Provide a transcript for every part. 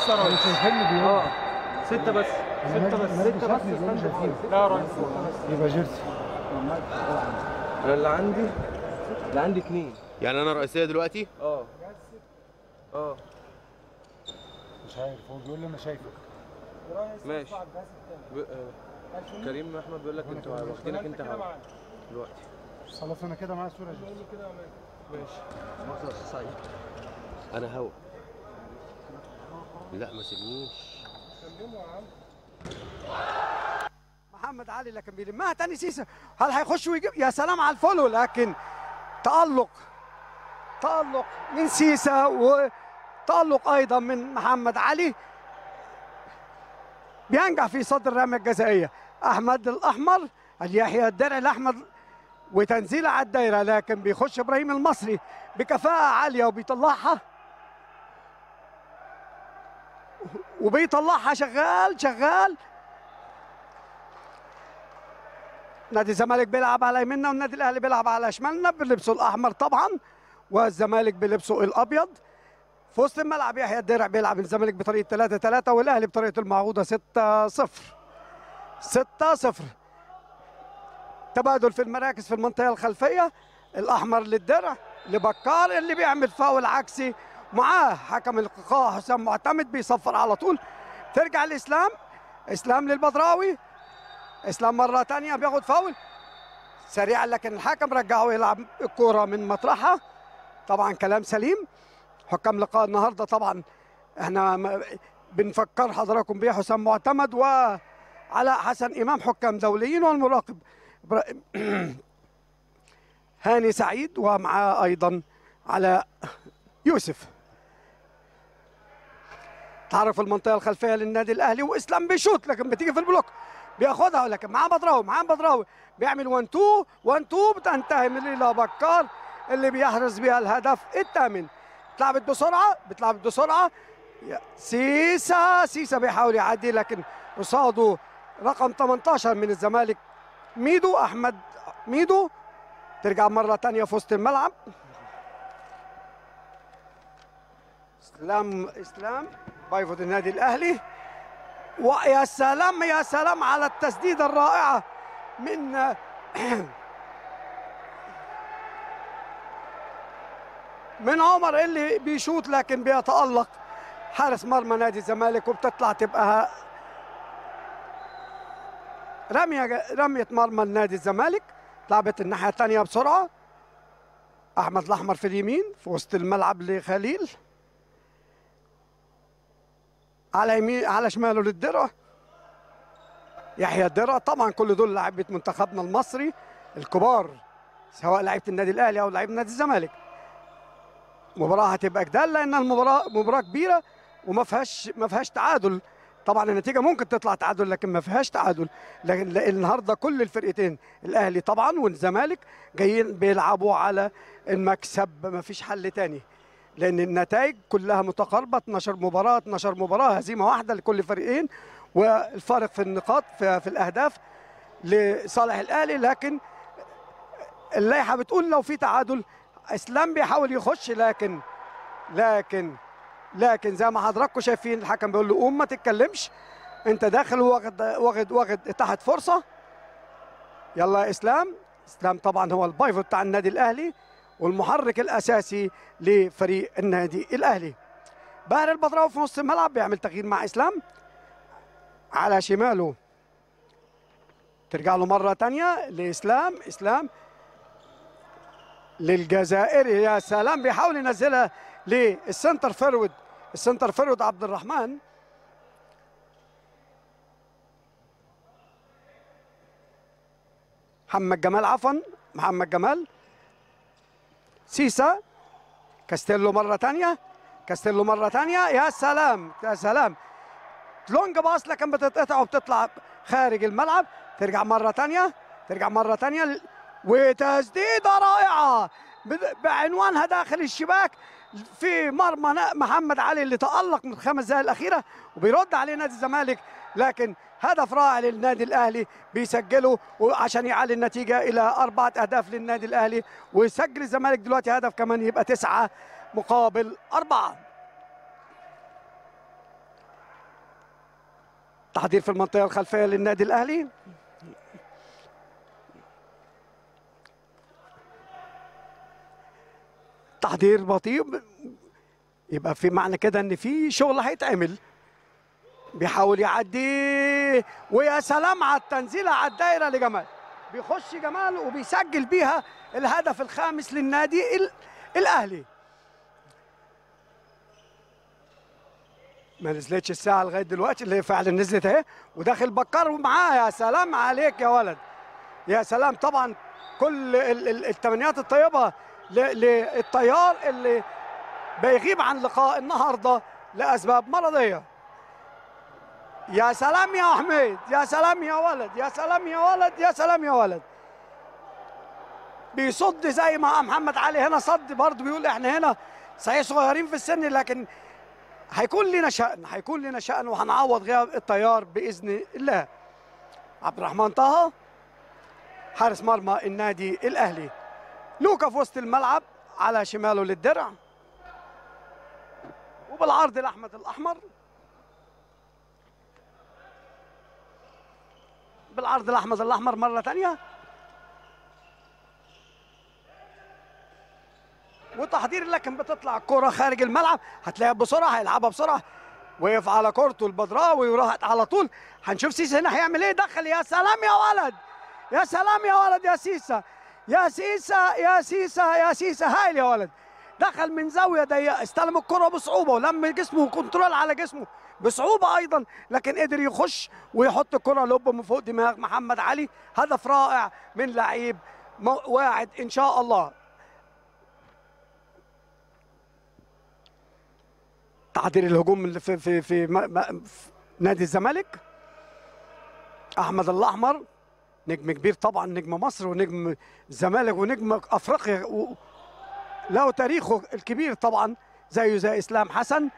بس يا اللي ريس شايفيني بيقول اه ستة بس ستة بس ستة بس لا يا ريس يبقى جيرسي انا اللي عندي اللي عندي اتنين يعني انا رئيسيه دلوقتي اه اه مش عارف هو بيقول لي انا شايفك ماشي ب... آه. كريم احمد بيقول لك انتوا واخدينك انت هوا دلوقتي خلاص انا كده معايا صوره جيرسي ماشي انا هوا لا ما سيبنيش محمد علي لكن بيلمها تاني سيسا هل هيخش ويجيب يا سلام على الفولو لكن تألق تألق من سيسا وتألق أيضا من محمد علي بينجح في صد الرمية الجزائية أحمد الأحمر اليحيى الدرع الأحمر وتنزيله على الدايرة لكن بيخش إبراهيم المصري بكفاءة عالية وبيطلعها وبيطلعها شغال شغال نادي الزمالك بيلعب على يميننا والنادي الاهلي بيلعب على شمالنا بلبسه الاحمر طبعا والزمالك بلبسه الابيض في وسط الملعب يحيى الدرع بيلعب الزمالك بطريقه 3 3 والاهلي بطريقه المعوضه 6 0 6 0 تبادل في المراكز في المنطقه الخلفيه الاحمر للدرع لبكار اللي بيعمل فاول عكسي معاه حكم اللقاء حسام معتمد بيصفر على طول ترجع الاسلام اسلام للبدراوي اسلام مره ثانيه بياخد فاول سريعا لكن الحكم رجعه يلعب الكوره من مطرحها طبعا كلام سليم حكام لقاء النهارده طبعا احنا م- بنفكر حضراتكم بيه حسام معتمد وعلاء حسن امام حكام دوليين والمراقب إبرا- هاني سعيد ومعاه ايضا علاء يوسف تعرف المنطقه الخلفيه للنادي الاهلي واسلام بيشوط لكن بتيجي في البلوك بياخدها لكن معاه بدراوي معاه بدراوي بيعمل 1 2 1 2 بتنتهي من الى بكار اللي بيحرز بها الهدف الثامن اتلعبت بسرعه بتلعبت بسرعه يا- سيسا سيسا بيحاول يعدي لكن قصاده رقم 18 من الزمالك ميدو احمد ميدو ترجع مره ثانيه في وسط الملعب اسلام اسلام بايفوت النادي الاهلي ويا سلام يا سلام على التسديده الرائعه من من عمر اللي بيشوط لكن بيتالق حارس مرمى نادي الزمالك وبتطلع تبقى رميه رميه مرمى النادي الزمالك لعبت الناحيه الثانيه بسرعه احمد الاحمر في اليمين في وسط الملعب لخليل على يمين على شماله للدرع يحيى الدرع طبعا كل دول لاعبة منتخبنا المصري الكبار سواء لعيبه النادي الاهلي او لعيبه نادي الزمالك مباراه هتبقى جدال لان المباراه مباراه كبيره وما فيهاش ما فيهاش تعادل طبعا النتيجه ممكن تطلع تعادل لكن ما فيهاش تعادل لكن لأن النهارده كل الفرقتين الاهلي طبعا والزمالك جايين بيلعبوا على المكسب ما فيش حل تاني لان النتائج كلها متقاربه 12 مباراه 12 مباراه هزيمه واحده لكل فريقين والفارق في النقاط في, في الاهداف لصالح الاهلي لكن اللائحه بتقول لو في تعادل اسلام بيحاول يخش لكن لكن لكن زي ما حضراتكم شايفين الحكم بيقول له قوم ما تتكلمش انت داخل واخد واخد واخد تحت فرصه يلا يا اسلام اسلام طبعا هو البايفوت بتاع النادي الاهلي والمحرك الاساسي لفريق النادي الاهلي باهر البدراوي في نص الملعب بيعمل تغيير مع اسلام على شماله ترجع له مره تانية لاسلام اسلام للجزائري يا سلام بيحاول ينزلها للسنتر فيرود السنتر فيرود عبد الرحمن محمد جمال عفوا محمد جمال سيسا كاستيلو مرة تانية كاستيلو مرة تانية يا سلام يا سلام لونج باص لكن بتتقطع وبتطلع خارج الملعب ترجع مرة تانية ترجع مرة تانية ل- وتسديدة رائعة بد- بعنوانها داخل الشباك في مرمى نا- محمد علي اللي تألق من الخمس دقائق الأخيرة وبيرد عليه نادي الزمالك لكن هدف رائع للنادي الأهلي بيسجله وعشان يعلي النتيجة إلى أربعة أهداف للنادي الأهلي ويسجل الزمالك دلوقتي هدف كمان يبقى تسعة مقابل أربعة تحضير في المنطقه الخلفيه للنادي الاهلي تحضير بطيء يبقى في معنى كده ان في شغل هيتعمل بيحاول يعدي ويا سلام على التنزيله على الدايره لجمال بيخش جمال وبيسجل بيها الهدف الخامس للنادي ال- الاهلي ما نزلتش الساعه لغايه دلوقتي اللي هي فعلا نزلت اهي وداخل بكر ومعاه يا سلام عليك يا ولد يا سلام طبعا كل ال- ال- التمنيات الطيبه ل- للطيار اللي بيغيب عن لقاء النهارده لاسباب مرضيه يا سلام يا حميد يا سلام يا ولد يا سلام يا ولد يا سلام يا ولد بيصد زي ما محمد علي هنا صد برضه بيقول احنا هنا صحيح صغيرين في السن لكن هيكون لنا شأن هيكون لنا شأن وهنعوض غياب الطيار بإذن الله عبد الرحمن طه حارس مرمى النادي الأهلي لوكا في وسط الملعب على شماله للدرع وبالعرض الأحمد الأحمر بالعرض الأحمد الأحمر مرة تانية وتحضير لكن بتطلع الكرة خارج الملعب هتلاقيها بسرعة هيلعبها بسرعة وقف على كورته البدراوي وراحت على طول هنشوف سيسا هنا هيعمل ايه دخل يا سلام يا ولد يا سلام يا ولد يا سيسا يا سيسا يا سيسا يا سيسا هايل يا ولد دخل من زاويه ضيقه استلم الكره بصعوبه ولم جسمه كنترول على جسمه بصعوبه ايضا لكن قدر يخش ويحط الكره لب من فوق دماغ محمد علي هدف رائع من لعيب مو- واعد ان شاء الله تعديل الهجوم اللي في في في, م- م- في نادي الزمالك احمد الاحمر نجم كبير طبعا نجم مصر ونجم الزمالك ونجم افريقيا و- له تاريخه الكبير طبعا زيه زي اسلام حسن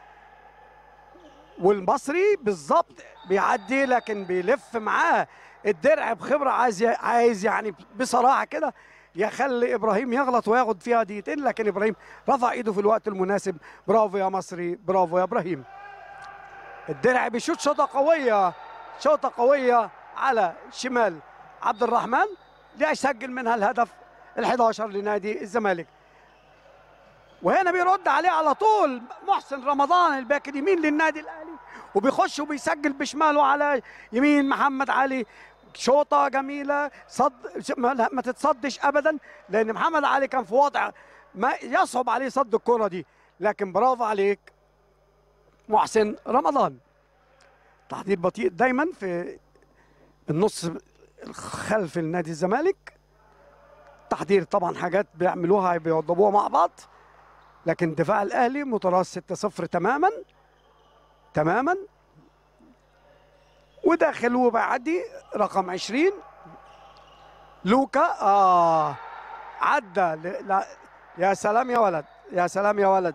والمصري بالظبط بيعدي لكن بيلف معاه الدرع بخبره عايز ي- عايز يعني بصراحه كده يخلي ابراهيم يغلط وياخد فيها دقيقتين لكن ابراهيم رفع ايده في الوقت المناسب برافو يا مصري برافو يا ابراهيم الدرع بيشوط شوطه قويه شوطه قويه على شمال عبد الرحمن ليسجل منها الهدف ال11 لنادي الزمالك وهنا بيرد عليه على طول محسن رمضان الباك اليمين للنادي الاهلي وبيخش وبيسجل بشماله على يمين محمد علي شوطه جميله صد ما لا- ما تتصدش ابدا لان محمد علي كان في وضع ما يصعب عليه صد الكره دي لكن برافو عليك محسن رمضان تحضير بطيء دايما في النص خلف النادي الزمالك تحضير طبعا حاجات بيعملوها بيوضبوها مع بعض لكن دفاع الاهلي متراس 6-0 تماما تماما وداخل وبيعدي رقم 20 لوكا اه عدى ل... لا يا سلام يا ولد يا سلام يا ولد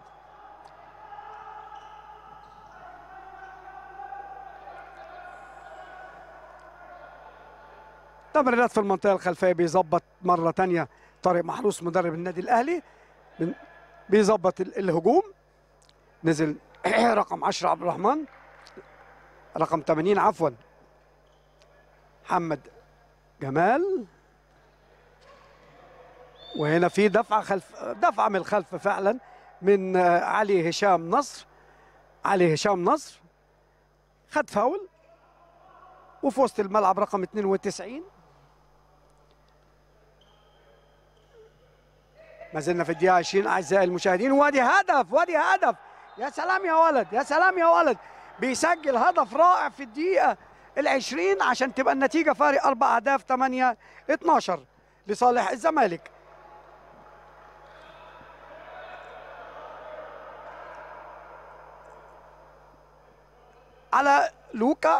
تمريرات في المنطقة الخلفية بيظبط مرة تانية طارق محروس مدرب النادي الأهلي من- بيظبط ال- الهجوم نزل رقم 10 عبد الرحمن رقم 80 عفوا محمد جمال وهنا في دفعة خلف دفعة من الخلف فعلا من آه، علي هشام نصر علي هشام نصر خد فاول وفي وسط الملعب رقم 92 ما زلنا في الدقيقة 20 أعزائي المشاهدين وادي هدف وادي هدف يا سلام يا ولد يا سلام يا ولد بيسجل هدف رائع في الدقيقة العشرين عشان تبقى النتيجة فارق أربع أهداف 8 12 لصالح الزمالك على لوكا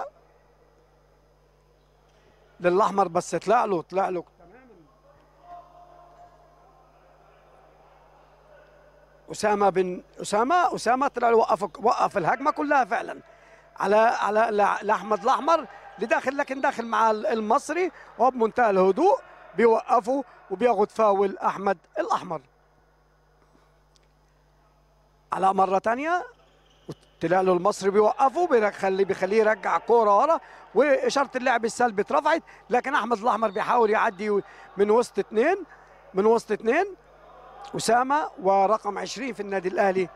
للأحمر بس طلع له طلع له اسامه بن اسامه اسامه طلع له وقف وقف الهجمه كلها فعلا على على ل- لاحمد الاحمر لداخل لكن داخل مع ال- المصري وبمنتهى الهدوء بيوقفه وبياخد فاول احمد الاحمر على مره ثانيه طلع له المصري بيوقفه بيخلي بيخليه يرجع كوره ورا واشاره اللعب السلبي اترفعت لكن احمد الاحمر بيحاول يعدي من وسط اثنين من وسط اثنين اسامه ورقم 20 في النادي الاهلي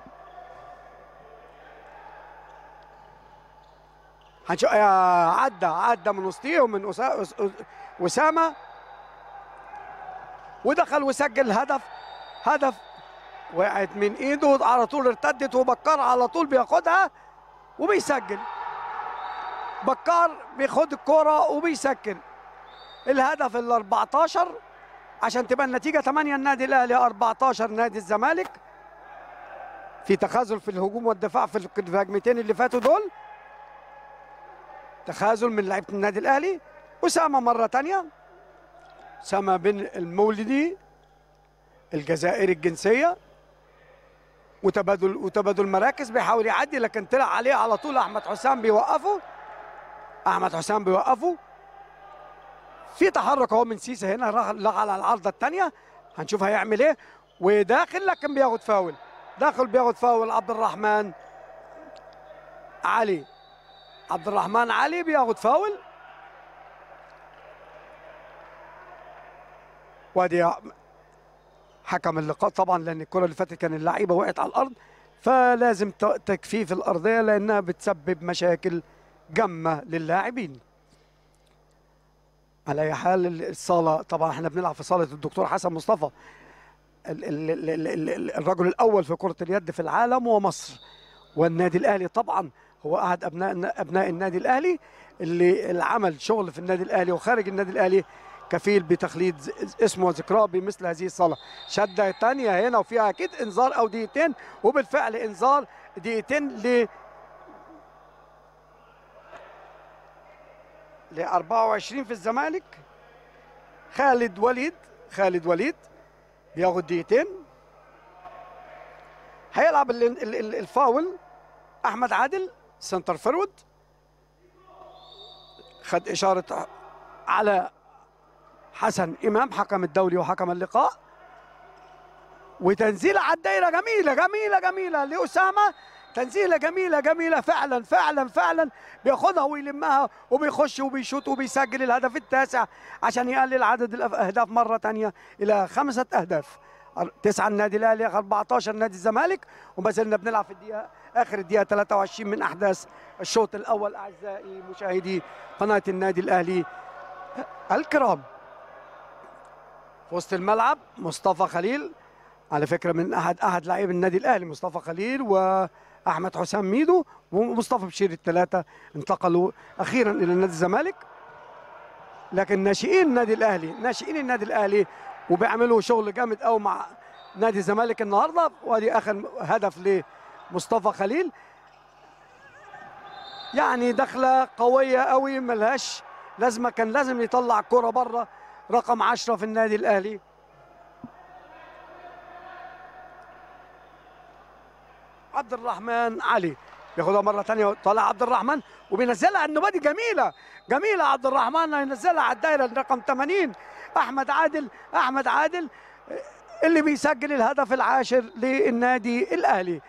هنشوف آه، عدى عدى من وسطيهم من أسا- أس- أس- اسامه ودخل وسجل هدف هدف وقعت من ايده على طول ارتدت وبكار على طول بياخدها وبيسجل بكار بياخد الكرة وبيسجل الهدف ال 14 عشان تبقى النتيجة 8 النادي الأهلي 14 نادي الزمالك في تخاذل في الهجوم والدفاع في الهجمتين اللي فاتوا دول تخاذل من لعيبة النادي الأهلي أسامة مرة تانية أسامة بن المولدي الجزائري الجنسية وتبادل وتبادل مراكز بيحاول يعدي لكن طلع عليه على طول احمد حسام بيوقفه احمد حسام بيوقفه في تحرك اهو من سيسي هنا راح لغى على العارضه الثانيه هنشوف هيعمل ايه وداخل لكن بياخد فاول داخل بياخد فاول عبد الرحمن علي عبد الرحمن علي بياخد فاول وادي حكم اللقاء طبعا لان الكره اللي فاتت كان اللعيبه وقعت على الارض فلازم ت- تجفيف الارضيه لانها بتسبب مشاكل جمه للاعبين على اي حال الصاله طبعا احنا بنلعب في صاله الدكتور حسن مصطفى ال- ال- ال- ال- ال- ال- الرجل الاول في كره اليد في العالم ومصر والنادي الاهلي طبعا هو احد ابناء ابناء النادي الاهلي اللي اللي عمل شغل في النادي الاهلي وخارج النادي الاهلي كفيل بتخليد ز- اسمه وذكراه بمثل هذه الصلاه شده تانية هنا وفيها اكيد انذار او دقيقتين وبالفعل انذار دقيقتين ل ل 24 في الزمالك خالد وليد خالد وليد بياخد دقيقتين هيلعب ال- ال- ال- الفاول احمد عادل سنتر فورورد خد اشاره على حسن امام حكم الدولي وحكم اللقاء وتنزيله على الدايره جميله جميله جميله لاسامه تنزيله جميله جميله فعلا فعلا فعلا بياخدها ويلمها وبيخش وبيشوط وبيسجل الهدف التاسع عشان يقلل عدد الاهداف مره تانية الى خمسه اهداف تسعه النادي الاهلي 14 نادي الزمالك وما زلنا بنلعب في الدقيقه اخر الدقيقه 23 من احداث الشوط الاول اعزائي مشاهدي قناه النادي الاهلي الكرام في وسط الملعب مصطفى خليل على فكره من احد احد لاعبي النادي الاهلي مصطفى خليل واحمد حسام ميدو ومصطفى بشير الثلاثه انتقلوا اخيرا الى نادي الزمالك لكن ناشئين النادي الاهلي ناشئين النادي الاهلي وبيعملوا شغل جامد قوي مع نادي الزمالك النهارده وادي اخر هدف لمصطفى خليل يعني دخله قويه قوي ملهاش لازمه كان لازم يطلع الكره بره رقم 10 في النادي الاهلي عبد الرحمن علي بياخدها مره ثانيه طالع عبد الرحمن وبينزلها النبادي جميله جميله عبد الرحمن هينزلها على الدايره رقم 80 احمد عادل احمد عادل اللي بيسجل الهدف العاشر للنادي الاهلي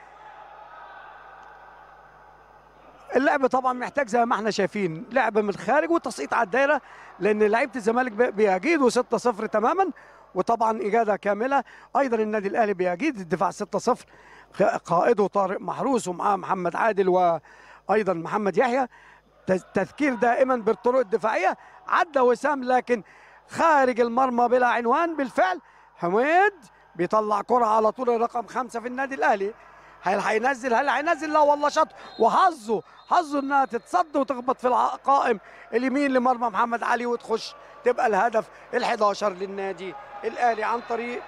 اللعب طبعا محتاج زي ما احنا شايفين لعب من الخارج وتسقيط على الدايره لان لعيبه الزمالك بي- بيجيدوا 6-0 تماما وطبعا اجاده كامله ايضا النادي الاهلي بيجيد الدفاع 6-0 خ- قائده طارق محروس ومعاه محمد عادل وايضا محمد يحيى تز- تذكير دائما بالطرق الدفاعيه عدى وسام لكن خارج المرمى بلا عنوان بالفعل حميد بيطلع كرة على طول رقم خمسة في النادي الأهلي هل هينزل هل هينزل لا والله شاط وحظه حظه انها تتصد وتخبط في القائم اليمين لمرمى محمد علي وتخش تبقى الهدف ال11 للنادي الاهلي عن طريق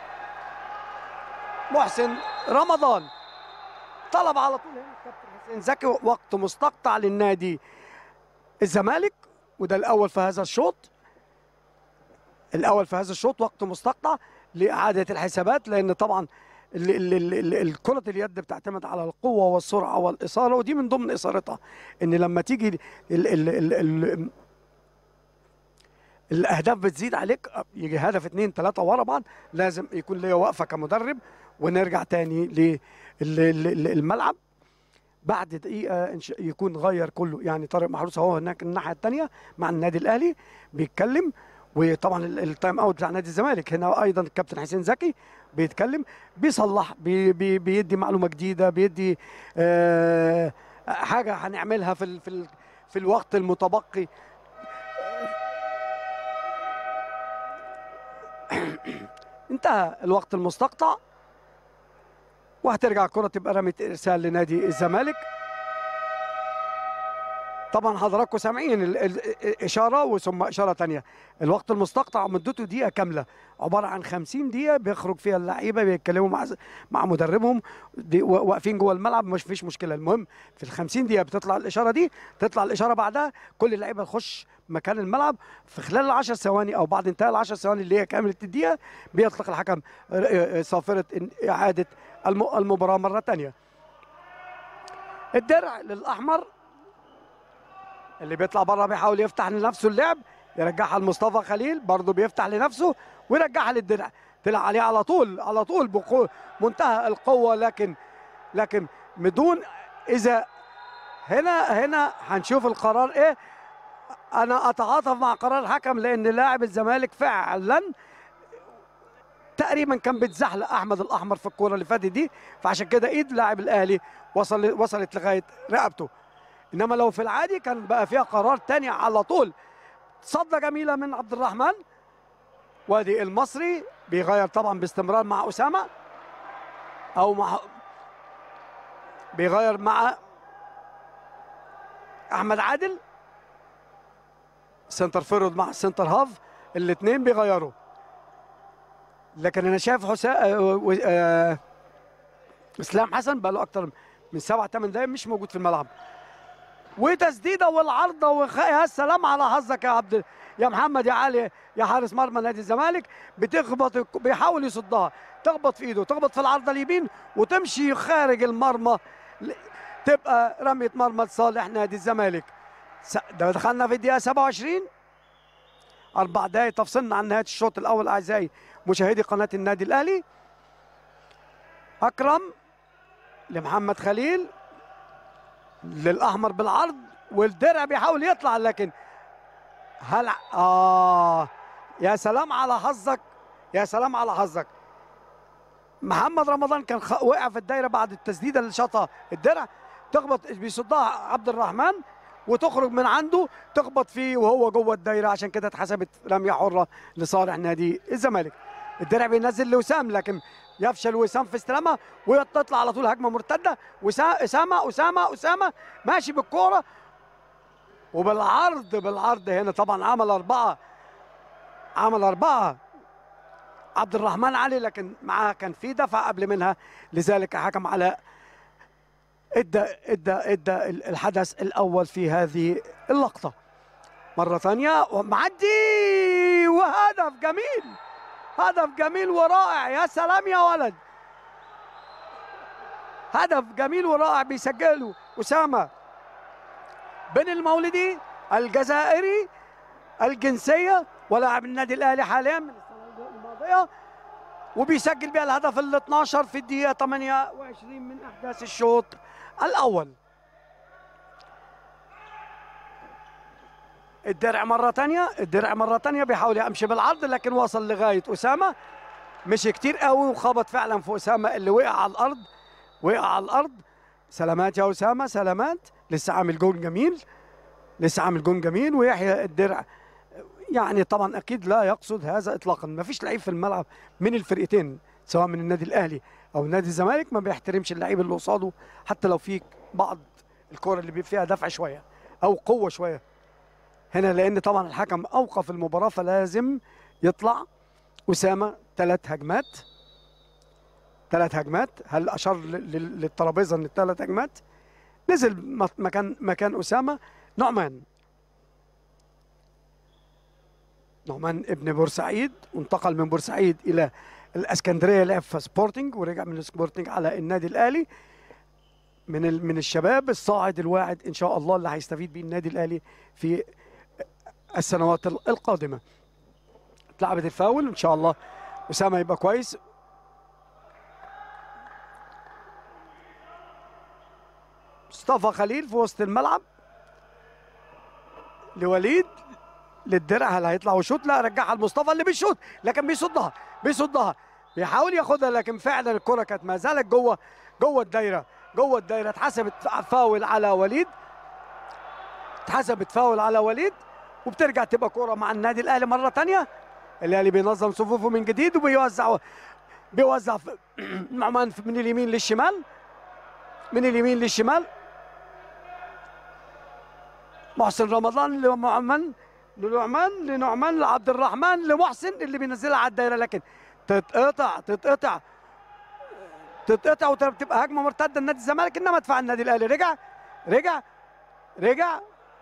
محسن رمضان طلب على طول هنا الكابتن حسين زكي وقت مستقطع للنادي الزمالك وده الاول في هذا الشوط الاول في هذا الشوط وقت مستقطع لاعاده الحسابات لان طبعا ال- ال- ال- ال- ال- كرة اليد بتعتمد على القوة والسرعة والإثارة ودي من ضمن إثارتها إن لما تيجي ال ال ال ال الأهداف بتزيد عليك يجي هدف اتنين تلاتة ورا بعض لازم يكون ليا وقفة كمدرب ونرجع تاني للملعب بعد دقيقه إن شاء- يكون غير كله يعني طارق محروس هو هناك الناحيه الثانيه مع النادي الاهلي بيتكلم وطبعا ال- التايم اوت بتاع نادي الزمالك هنا ايضا الكابتن حسين زكي بيتكلم بيصلح بي بي بيدي معلومه جديده بيدي آه حاجه هنعملها في ال في ال في الوقت المتبقي انتهى الوقت المستقطع وهترجع الكره تبقى رميه ارسال لنادي الزمالك طبعا حضراتكم سامعين ال- ال- الاشاره وثم اشاره تانية الوقت المستقطع مدته دقيقه كامله عباره عن 50 دقيقه بيخرج فيها اللعيبه بيتكلموا مع مع مدربهم دي و- واقفين جوه الملعب مش فيش مشكله المهم في ال 50 دقيقه بتطلع الاشاره دي تطلع الاشاره بعدها كل اللعيبه تخش مكان الملعب في خلال ال 10 ثواني او بعد انتهاء ال 10 ثواني اللي هي كامله الدقيقه بيطلق الحكم ر- صافره إن- اعاده الم- المباراه مره ثانيه الدرع للاحمر اللي بيطلع بره بيحاول يفتح لنفسه اللعب يرجعها لمصطفى خليل برضه بيفتح لنفسه ويرجعها للدرع طلع عليه على طول على طول بقوة منتهى القوة لكن لكن بدون إذا هنا هنا هنشوف القرار إيه أنا أتعاطف مع قرار الحكم لأن لاعب الزمالك فعلا تقريبا كان بيتزحلق احمد الاحمر في الكوره اللي فاتت دي فعشان كده ايد لاعب الاهلي وصل وصلت لغايه رقبته انما لو في العادي كان بقى فيها قرار تاني على طول صدة جميلة من عبد الرحمن وادي المصري بيغير طبعا باستمرار مع أسامة أو مع بيغير مع أحمد عادل سنتر فيرود مع سنتر هاف الاثنين بيغيروا لكن انا شايف حسام آه اسلام حسن بقى له اكتر من سبع ثمان دقايق مش موجود في الملعب وتسديده والعارضه وخ... يا سلام على حظك يا عبد يا محمد يا علي يا حارس مرمى نادي الزمالك بتخبط الك- بيحاول يصدها تخبط في ايده تخبط في العارضه اليمين وتمشي خارج المرمى ل- تبقى رميه مرمى لصالح نادي الزمالك س- ده دخلنا في الدقيقه 27 اربع دقائق تفصلنا عن نهايه الشوط الاول اعزائي مشاهدي قناه النادي الاهلي اكرم لمحمد خليل للاحمر بالعرض والدرع بيحاول يطلع لكن هل اه يا سلام على حظك يا سلام على حظك محمد رمضان كان خ... وقع في الدايره بعد التسديده اللي شاطها الدرع تخبط بيصدها عبد الرحمن وتخرج من عنده تخبط فيه وهو جوه الدايره عشان كده اتحسبت رميه حره لصالح نادي الزمالك الدرع بينزل لوسام لكن يفشل وسام في استلامها وتطلع على طول هجمه مرتده وسا- اسامه اسامه اسامه ماشي بالكوره وبالعرض بالعرض هنا طبعا عمل اربعه عمل اربعه عبد الرحمن علي لكن معاها كان في دفع قبل منها لذلك حكم على ادى ادى ادى الحدث الاول في هذه اللقطه مره ثانيه ومعدي وهدف جميل هدف جميل ورائع يا سلام يا ولد هدف جميل ورائع بيسجله اسامه بن المولدي الجزائري الجنسيه ولاعب النادي الاهلي حاليا من السنوات الماضيه وبيسجل بها الهدف ال 12 في الدقيقه 28 من احداث الشوط الاول الدرع مرة تانية الدرع مرة تانية بيحاول يمشي بالعرض لكن وصل لغاية أسامة مشي كتير قوي وخبط فعلا في أسامة اللي وقع على الأرض وقع على الأرض سلامات يا أسامة سلامات لسه عامل جون جميل لسه عامل جون جميل ويحيى الدرع يعني طبعا أكيد لا يقصد هذا إطلاقا ما فيش لعيب في الملعب من الفرقتين سواء من النادي الأهلي أو نادي الزمالك ما بيحترمش اللعيب اللي قصاده حتى لو في بعض الكرة اللي بيبقى فيها دفع شوية أو قوة شوية هنا لان طبعا الحكم اوقف المباراه فلازم يطلع اسامه ثلاث هجمات ثلاث هجمات هل اشار لل- لل- للترابيزه ان الثلاث هجمات نزل م- مكان مكان اسامه نعمان نعمان ابن بورسعيد وانتقل من بورسعيد الى الاسكندريه لعب في سبورتنج ورجع من السبورتنج على النادي الاهلي من ال- من الشباب الصاعد الواعد ان شاء الله اللي هيستفيد بيه النادي الاهلي في السنوات ال- القادمه اتلعبت الفاول ان شاء الله اسامه يبقى كويس مصطفى خليل في وسط الملعب لوليد للدرع هل هيطلع ويشوط لا رجعها لمصطفى اللي بيشوط لكن بيصدها بيصدها بيحاول ياخدها لكن فعلا الكره كانت ما زالت جوه جوه الدايره جوه الدايره اتحسبت فاول على وليد اتحسبت فاول على وليد وبترجع تبقى كره مع النادي الاهلي مره تانية الاهلي بينظم صفوفه من جديد وبيوزع بيوزع في- نعمان في- من اليمين للشمال من اليمين للشمال محسن رمضان لنعمان لنعمان لنعمان لعبد الرحمن لمحسن اللي بينزلها على الدايره لكن تتقطع تتقطع تتقطع وتبقى هجمه مرتده لنادي الزمالك انما دفاع النادي الاهلي رجع رجع رجع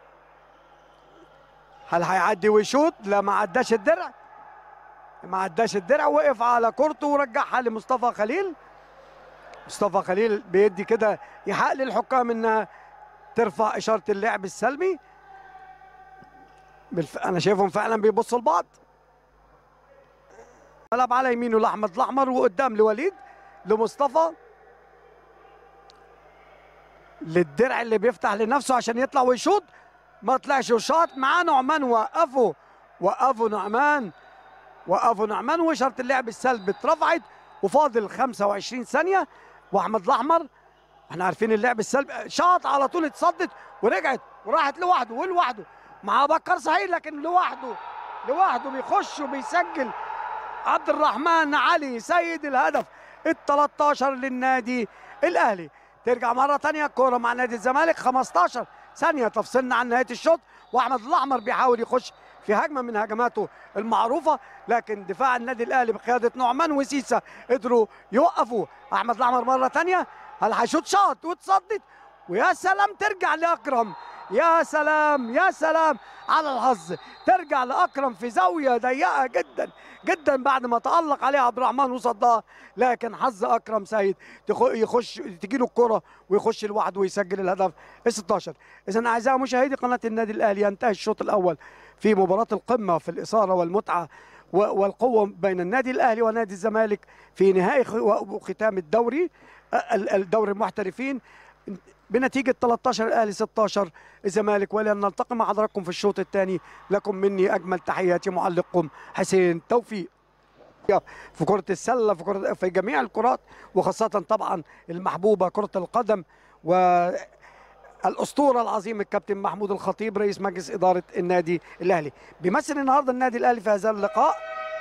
هل هيعدي ويشوط؟ لا ما عداش الدرع ما عداش الدرع وقف على كورته ورجعها لمصطفى خليل مصطفى خليل بيدي كده يحق للحكام انها ترفع اشاره اللعب السلبي بالف... انا شايفهم فعلا بيبصوا لبعض ملعب على يمينه لاحمد الاحمر وقدام لوليد لمصطفى للدرع اللي بيفتح لنفسه عشان يطلع ويشوط ما طلعش وشاط معاه نعمان وقفوا وقفوا نعمان وقفوا نعمان واشاره اللعب السلبي اترفعت وفاضل 25 ثانيه واحمد الاحمر احنا عارفين اللعب السلبي شاط على طول اتصدت ورجعت وراحت لوحده ولوحده مع بكر صحيح لكن لوحده لوحده بيخش وبيسجل عبد الرحمن علي سيد الهدف ال 13 للنادي الاهلي ترجع مره ثانيه كوره مع نادي الزمالك 15 ثانيه تفصلنا عن نهايه الشوط واحمد الاحمر بيحاول يخش في هجمه من هجماته المعروفه لكن دفاع النادي الاهلي بقياده نعمان وسيسا قدروا يوقفوا احمد الاحمر مره ثانيه هل هيشوط شاط واتصدت ويا سلام ترجع لاكرم يا سلام يا سلام على الحظ ترجع لاكرم في زاويه ضيقه جدا جدا بعد ما تالق عليها عبد الرحمن وصدها لكن حظ اكرم سيد تخ- يخش تجي له الكره ويخش لوحده ويسجل الهدف ال 16 اذا اعزائي مشاهدي قناه النادي الاهلي ينتهي الشوط الاول في مباراه القمه في الاثاره والمتعه و- والقوه بين النادي الاهلي ونادي الزمالك في نهائي خ- وختام الدوري ال- الدوري المحترفين بنتيجة 13 الأهلي 16 الزمالك ولن نلتقي مع حضراتكم في الشوط الثاني لكم مني أجمل تحياتي معلقكم حسين توفيق في كرة السلة في, كرة في جميع الكرات وخاصة طبعا المحبوبة كرة القدم والأسطورة العظيم الكابتن محمود الخطيب رئيس مجلس إدارة النادي الأهلي بيمثل النهاردة النادي الأهلي في هذا اللقاء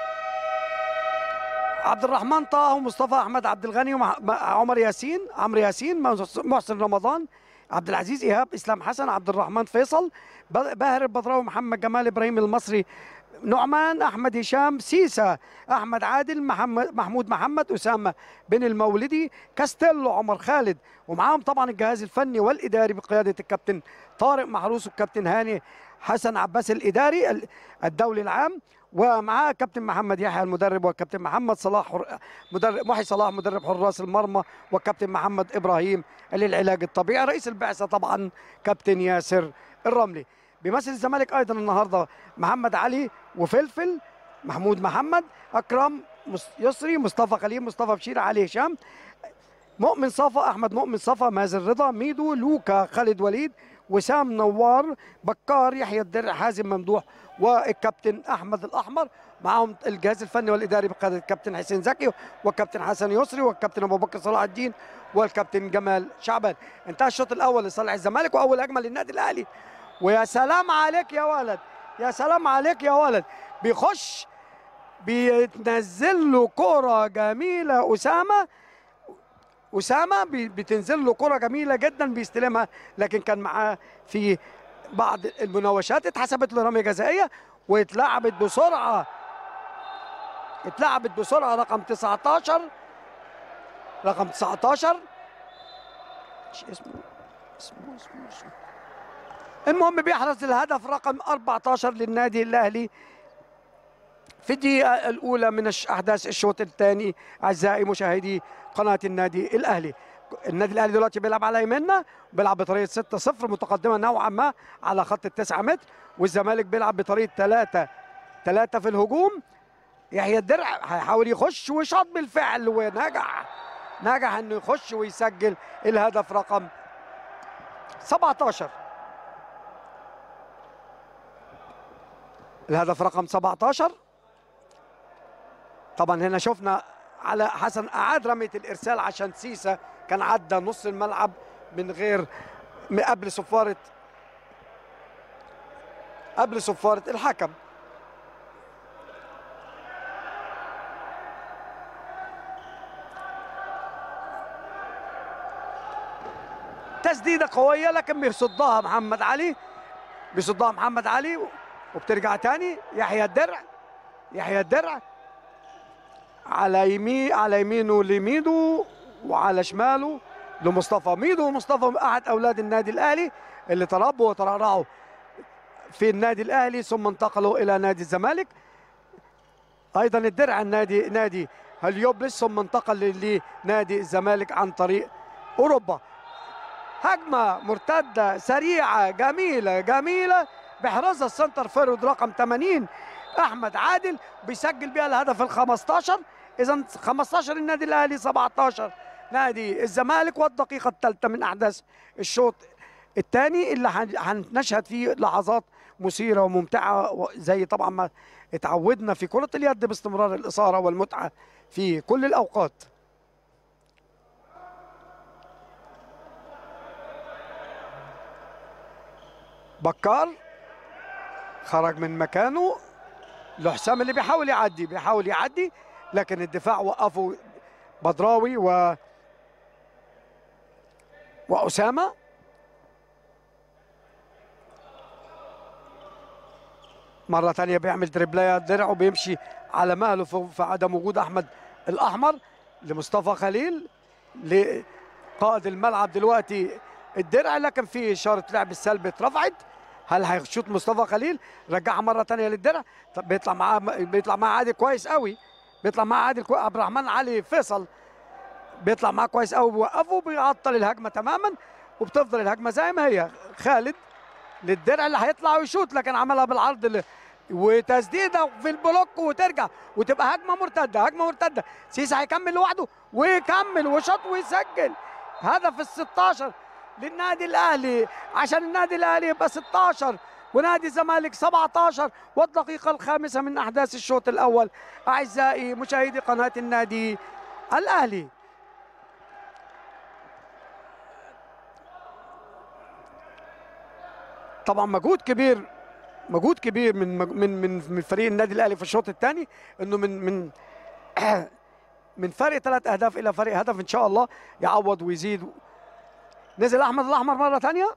عبد الرحمن طه ومصطفى احمد عبد الغني وعمر ياسين عمرو ياسين محسن رمضان عبد العزيز ايهاب اسلام حسن عبد الرحمن فيصل ب- باهر البدراوي محمد جمال ابراهيم المصري نعمان احمد هشام سيسا احمد عادل محمد محمود محمد اسامه بن المولدي كاستيلو عمر خالد ومعاهم طبعا الجهاز الفني والاداري بقياده الكابتن طارق محروس والكابتن هاني حسن عباس الاداري ال- الدولي العام ومعاه كابتن محمد يحيى المدرب والكابتن محمد صلاح حر... مدرب محي صلاح مدرب حراس المرمى والكابتن محمد ابراهيم للعلاج الطبيعي رئيس البعثه طبعا كابتن ياسر الرملي بيمثل الزمالك ايضا النهارده محمد علي وفلفل محمود محمد اكرم مس- يسري مصطفى خليل مصطفى بشير علي هشام مؤمن صفا احمد مؤمن صفا مازن رضا ميدو لوكا خالد وليد وسام نوار بكار يحيى الدرع حازم ممدوح والكابتن احمد الاحمر معهم الجهاز الفني والاداري بقياده الكابتن حسين زكي والكابتن حسن يسري والكابتن ابو بكر صلاح الدين والكابتن جمال شعبان انتهى الشوط الاول لصالح الزمالك واول هجمه للنادي الاهلي ويا سلام عليك يا ولد يا سلام عليك يا ولد بيخش بيتنزل له كرة جميلة أسامة أسامة بي- بتنزل له كرة جميلة جدا بيستلمها لكن كان معاه في بعض المناوشات اتحسبت له رمية جزائية واتلعبت بسرعة اتلعبت بسرعة رقم 19 رقم 19 مش اسمه اسمه اسمه, اسمه. المهم بيحرز الهدف رقم 14 للنادي الاهلي في الدقيقة الأولى من الش- أحداث الشوط الثاني أعزائي مشاهدي قناة النادي الأهلي النادي الأهلي دلوقتي بيلعب على يميننا بيلعب بطريقة 6-0 متقدمة نوعا ما على خط التسعة متر والزمالك بيلعب بطريقة 3 3 في الهجوم يحيى الدرع هيحاول يخش وشاط بالفعل ونجح نجح انه يخش ويسجل الهدف رقم 17 الهدف رقم 17 طبعا هنا شفنا على حسن اعاد رميه الارسال عشان سيسا كان عدى نص الملعب من غير من قبل صفاره قبل صفاره الحكم تسديده قويه لكن بيصدها محمد علي بيصدها محمد علي وبترجع تاني يحيى الدرع يحيى الدرع على يمين على يمينه لميدو وعلى شماله لمصطفى ميدو ومصطفى احد اولاد النادي الاهلي اللي تربوا وترعرعوا في النادي الاهلي ثم انتقلوا الى نادي الزمالك ايضا الدرع النادي نادي هليوبلس ثم انتقل لنادي الزمالك عن طريق اوروبا هجمه مرتده سريعه جميله جميله بيحرزها السنتر فيرود رقم 80 احمد عادل بيسجل بيها الهدف ال 15 اذا 15 النادي الاهلي 17 نادي الزمالك والدقيقه الثالثه من احداث الشوط الثاني اللي هن- هنشهد فيه لحظات مثيره وممتعه و- زي طبعا ما اتعودنا في كره اليد باستمرار الاثاره والمتعه في كل الاوقات بكار خرج من مكانه لحسام اللي بيحاول يعدي بيحاول يعدي لكن الدفاع وقفوا بدراوي و وأسامة مرة تانية بيعمل دربلاية درع وبيمشي على مهله في في عدم وجود أحمد الأحمر لمصطفى خليل لقائد الملعب دلوقتي الدرع لكن في إشارة لعب السلبي اترفعت هل هيشوط مصطفى خليل رجعها مرة تانية للدرع طب بيطلع معاه بيطلع معاه عادل كويس قوي بيطلع معاه عادل كويس عبد الرحمن علي فيصل بيطلع معاه كويس قوي بيوقفه بيعطل الهجمه تماما وبتفضل الهجمه زي ما هي خالد للدرع اللي هيطلع ويشوط لكن عملها بالعرض اللي وتسديده في البلوك وترجع وتبقى هجمه مرتده هجمه مرتده سيسي هيكمل لوحده ويكمل وشاط ويسجل هدف ال 16 للنادي الاهلي عشان النادي الاهلي يبقى 16 ونادي الزمالك 17 والدقيقه الخامسه من احداث الشوط الاول اعزائي مشاهدي قناه النادي الاهلي طبعا مجهود كبير مجهود كبير من من من من فريق النادي الاهلي في الشوط الثاني انه من من من فرق ثلاث اهداف الى فرق هدف ان شاء الله يعوض ويزيد نزل احمد الاحمر مره ثانيه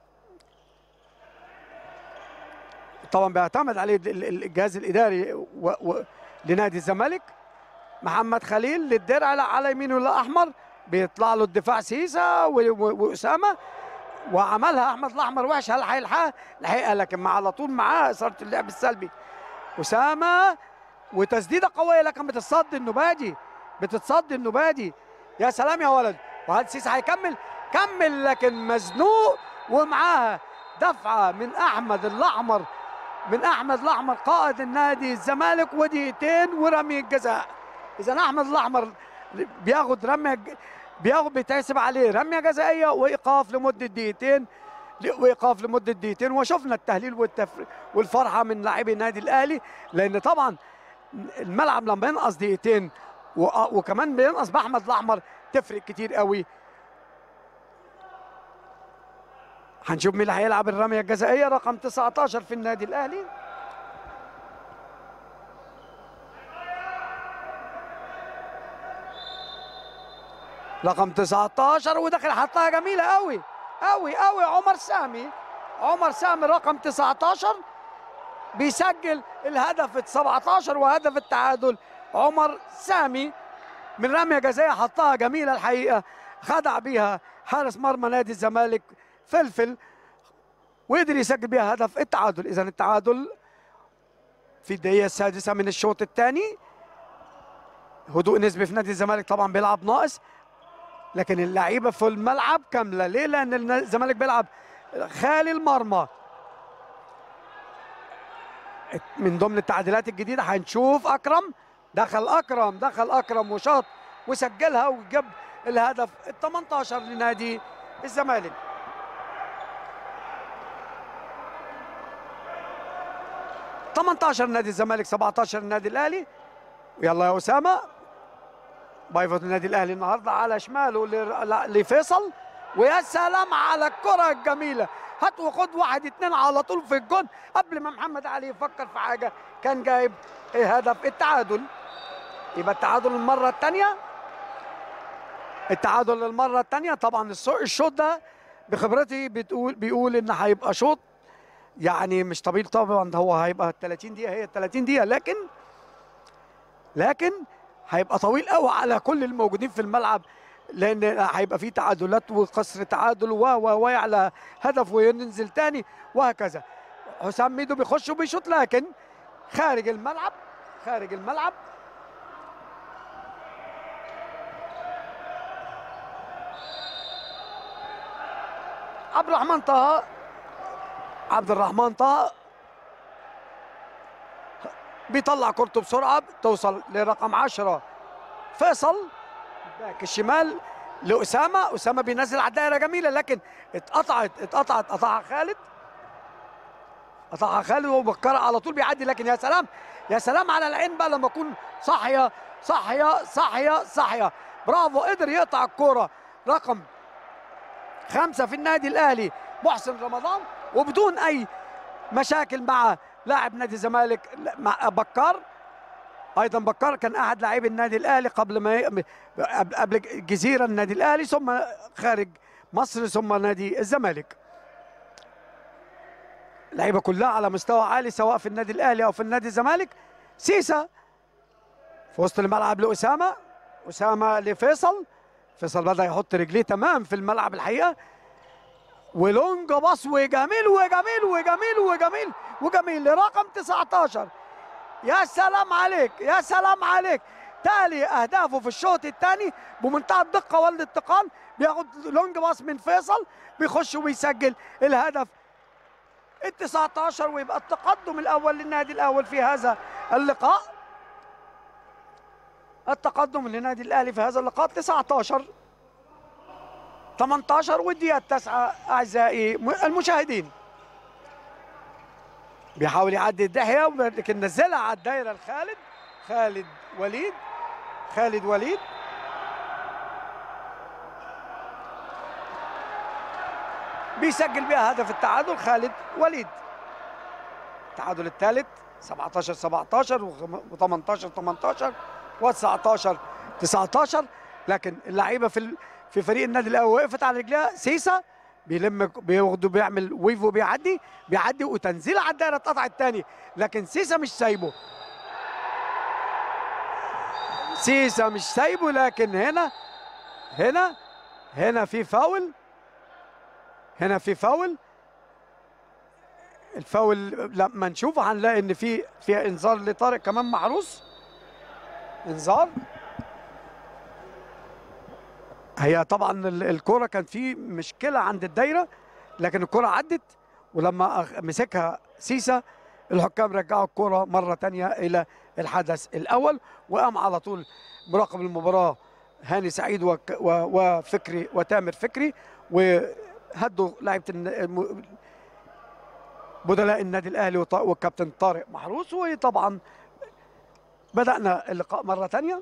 طبعا بيعتمد عليه ال- ال- الجهاز الاداري و و لنادي الزمالك محمد خليل للدرع لا على يمينه الاحمر بيطلع له الدفاع سيسا و- و- واسامه وعملها احمد الاحمر وحش هل هيلحقها؟ لحقها لكن مع على طول معاه اثاره اللعب السلبي اسامه وتسديده قويه لكن بتتصد النبادي بتتصد النبادي يا سلام يا ولد وهل سيسي هيكمل؟ كمل لكن مزنوق ومعاها دفعه من احمد الاحمر من احمد الاحمر قائد النادي الزمالك ودقيقتين ورمي الجزاء اذا احمد الاحمر بياخد رميه بياخد بيتحسب عليه رميه جزائيه وايقاف لمده دقيقتين وايقاف لمده دقيقتين وشفنا التهليل والتفر... والفرحه من لاعبي النادي الاهلي لان طبعا الملعب لما ينقص دقيقتين و... وكمان بينقص باحمد الاحمر تفرق كتير قوي هنشوف مين اللي هيلعب الرميه الجزائيه رقم 19 في النادي الاهلي رقم 19 ودخل حطها جميله قوي قوي قوي عمر سامي عمر سامي رقم 19 بيسجل الهدف 17 وهدف التعادل عمر سامي من رميه جزائيه حطها جميله الحقيقه خدع بيها حارس مرمى نادي الزمالك فلفل وقدر يسجل بيها هدف التعادل اذا التعادل في الدقيقه السادسه من الشوط الثاني هدوء نسبي في نادي الزمالك طبعا بيلعب ناقص لكن اللعيبه في الملعب كامله ليه لان الزمالك بيلعب خالي المرمى من ضمن التعديلات الجديده هنشوف اكرم دخل اكرم دخل اكرم وشاط وسجلها وجاب الهدف ال 18 لنادي الزمالك 18 نادي الزمالك 17 النادي الاهلي يلا يا اسامه بايفوت النادي الاهلي النهارده على شماله ل- لفيصل ويا سلام على الكره الجميله هات وخد واحد اتنين على طول في الجون قبل ما محمد علي يفكر في حاجه كان جايب هدف التعادل يبقى التعادل المره الثانيه التعادل للمره الثانيه طبعا السو- الشوط ده بخبرتي بتقول بيقول ان هيبقى شوط يعني مش طويل طبعا ده هو هيبقى 30 دقيقه هي 30 دقيقه لكن لكن هيبقى طويل قوي على كل الموجودين في الملعب لان هيبقى فيه تعادلات وقصر تعادل و و و على هدف وينزل تاني وهكذا حسام ميدو بيخش وبيشوط لكن خارج الملعب خارج الملعب عبد الرحمن طه عبد الرحمن طه بيطلع كورته بسرعه توصل لرقم 10 فيصل باك الشمال لاسامه اسامه بينزل على الدائره جميله لكن اتقطعت اتقطعت قطعها خالد قطعها خالد وبكر على طول بيعدي لكن يا سلام يا سلام على العين بقى لما اكون صاحيه صاحيه صاحيه صاحيه برافو قدر يقطع الكوره رقم خمسه في النادي الاهلي محسن رمضان وبدون اي مشاكل مع لاعب نادي الزمالك مع بكار ايضا بكار كان احد لاعبي النادي الاهلي قبل ما ي... قبل قبل جزيره النادي الاهلي ثم خارج مصر ثم نادي الزمالك لعيبه كلها على مستوى عالي سواء في النادي الاهلي او في النادي الزمالك سيسا في وسط الملعب لاسامه اسامه لفيصل فيصل بدا يحط رجليه تمام في الملعب الحقيقه ولونج باص وجميل وجميل وجميل وجميل وجميل لرقم 19 يا سلام عليك يا سلام عليك تالي اهدافه في الشوط الثاني بمنتهى الدقه والاتقان بياخد لونج باص من فيصل بيخش وبيسجل الهدف ال 19 ويبقى التقدم الاول للنادي الاول في هذا اللقاء التقدم للنادي الاهلي في هذا اللقاء 19 18 والدقيقه التاسعه اعزائي المشاهدين بيحاول يعدي الدحية لكن نزلها على الدايرة لخالد خالد وليد خالد وليد بيسجل بها هدف التعادل خالد وليد التعادل الثالث 17 17 و18 18 و19 19 لكن اللعيبه في ال- في فريق النادي الاهلي وقفت على رجليها سيسا بيلم بياخده بيعمل ويف وبيعدي بيعدي وتنزيل على الدايره اتقطع الثاني لكن سيسا مش سايبه سيسا مش سايبه لكن هنا هنا هنا في فاول هنا في فاول الفاول لما نشوف هنلاقي ان في في انذار لطارق كمان محروس انذار هي طبعا ال- الكرة كان في مشكلة عند الدايرة لكن الكرة عدت ولما أخ- مسكها سيسا الحكام رجعوا الكرة مرة تانية إلى الحدث الأول وقام على طول مراقب المباراة هاني سعيد وك- و- وفكري وتامر فكري وهدوا لعيبة الن- الم- بدلاء النادي الأهلي وط- والكابتن طارق محروس وطبعا بدأنا اللقاء مرة تانية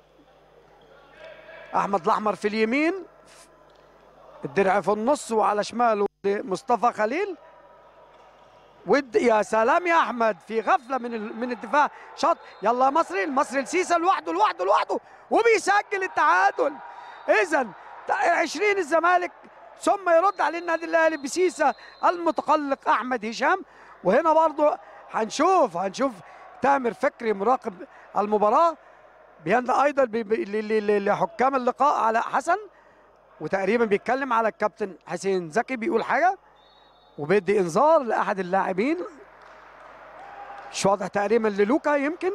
احمد الاحمر في اليمين الدرع في النص وعلى شماله مصطفى خليل ود يا سلام يا احمد في غفله من ال... من الدفاع شاط يلا يا مصري المصري لسيسا لوحده لوحده لوحده وبيسجل التعادل اذا 20 الزمالك ثم يرد عليه النادي الاهلي بسيسا المتقلق احمد هشام وهنا برضه هنشوف هنشوف تامر فكري مراقب المباراه بيند ايضا بي- بي- ل- ل- ل- لحكام اللقاء على حسن وتقريبا بيتكلم على الكابتن حسين زكي بيقول حاجه وبيدي انذار لاحد اللاعبين مش واضح تقريبا للوكا يمكن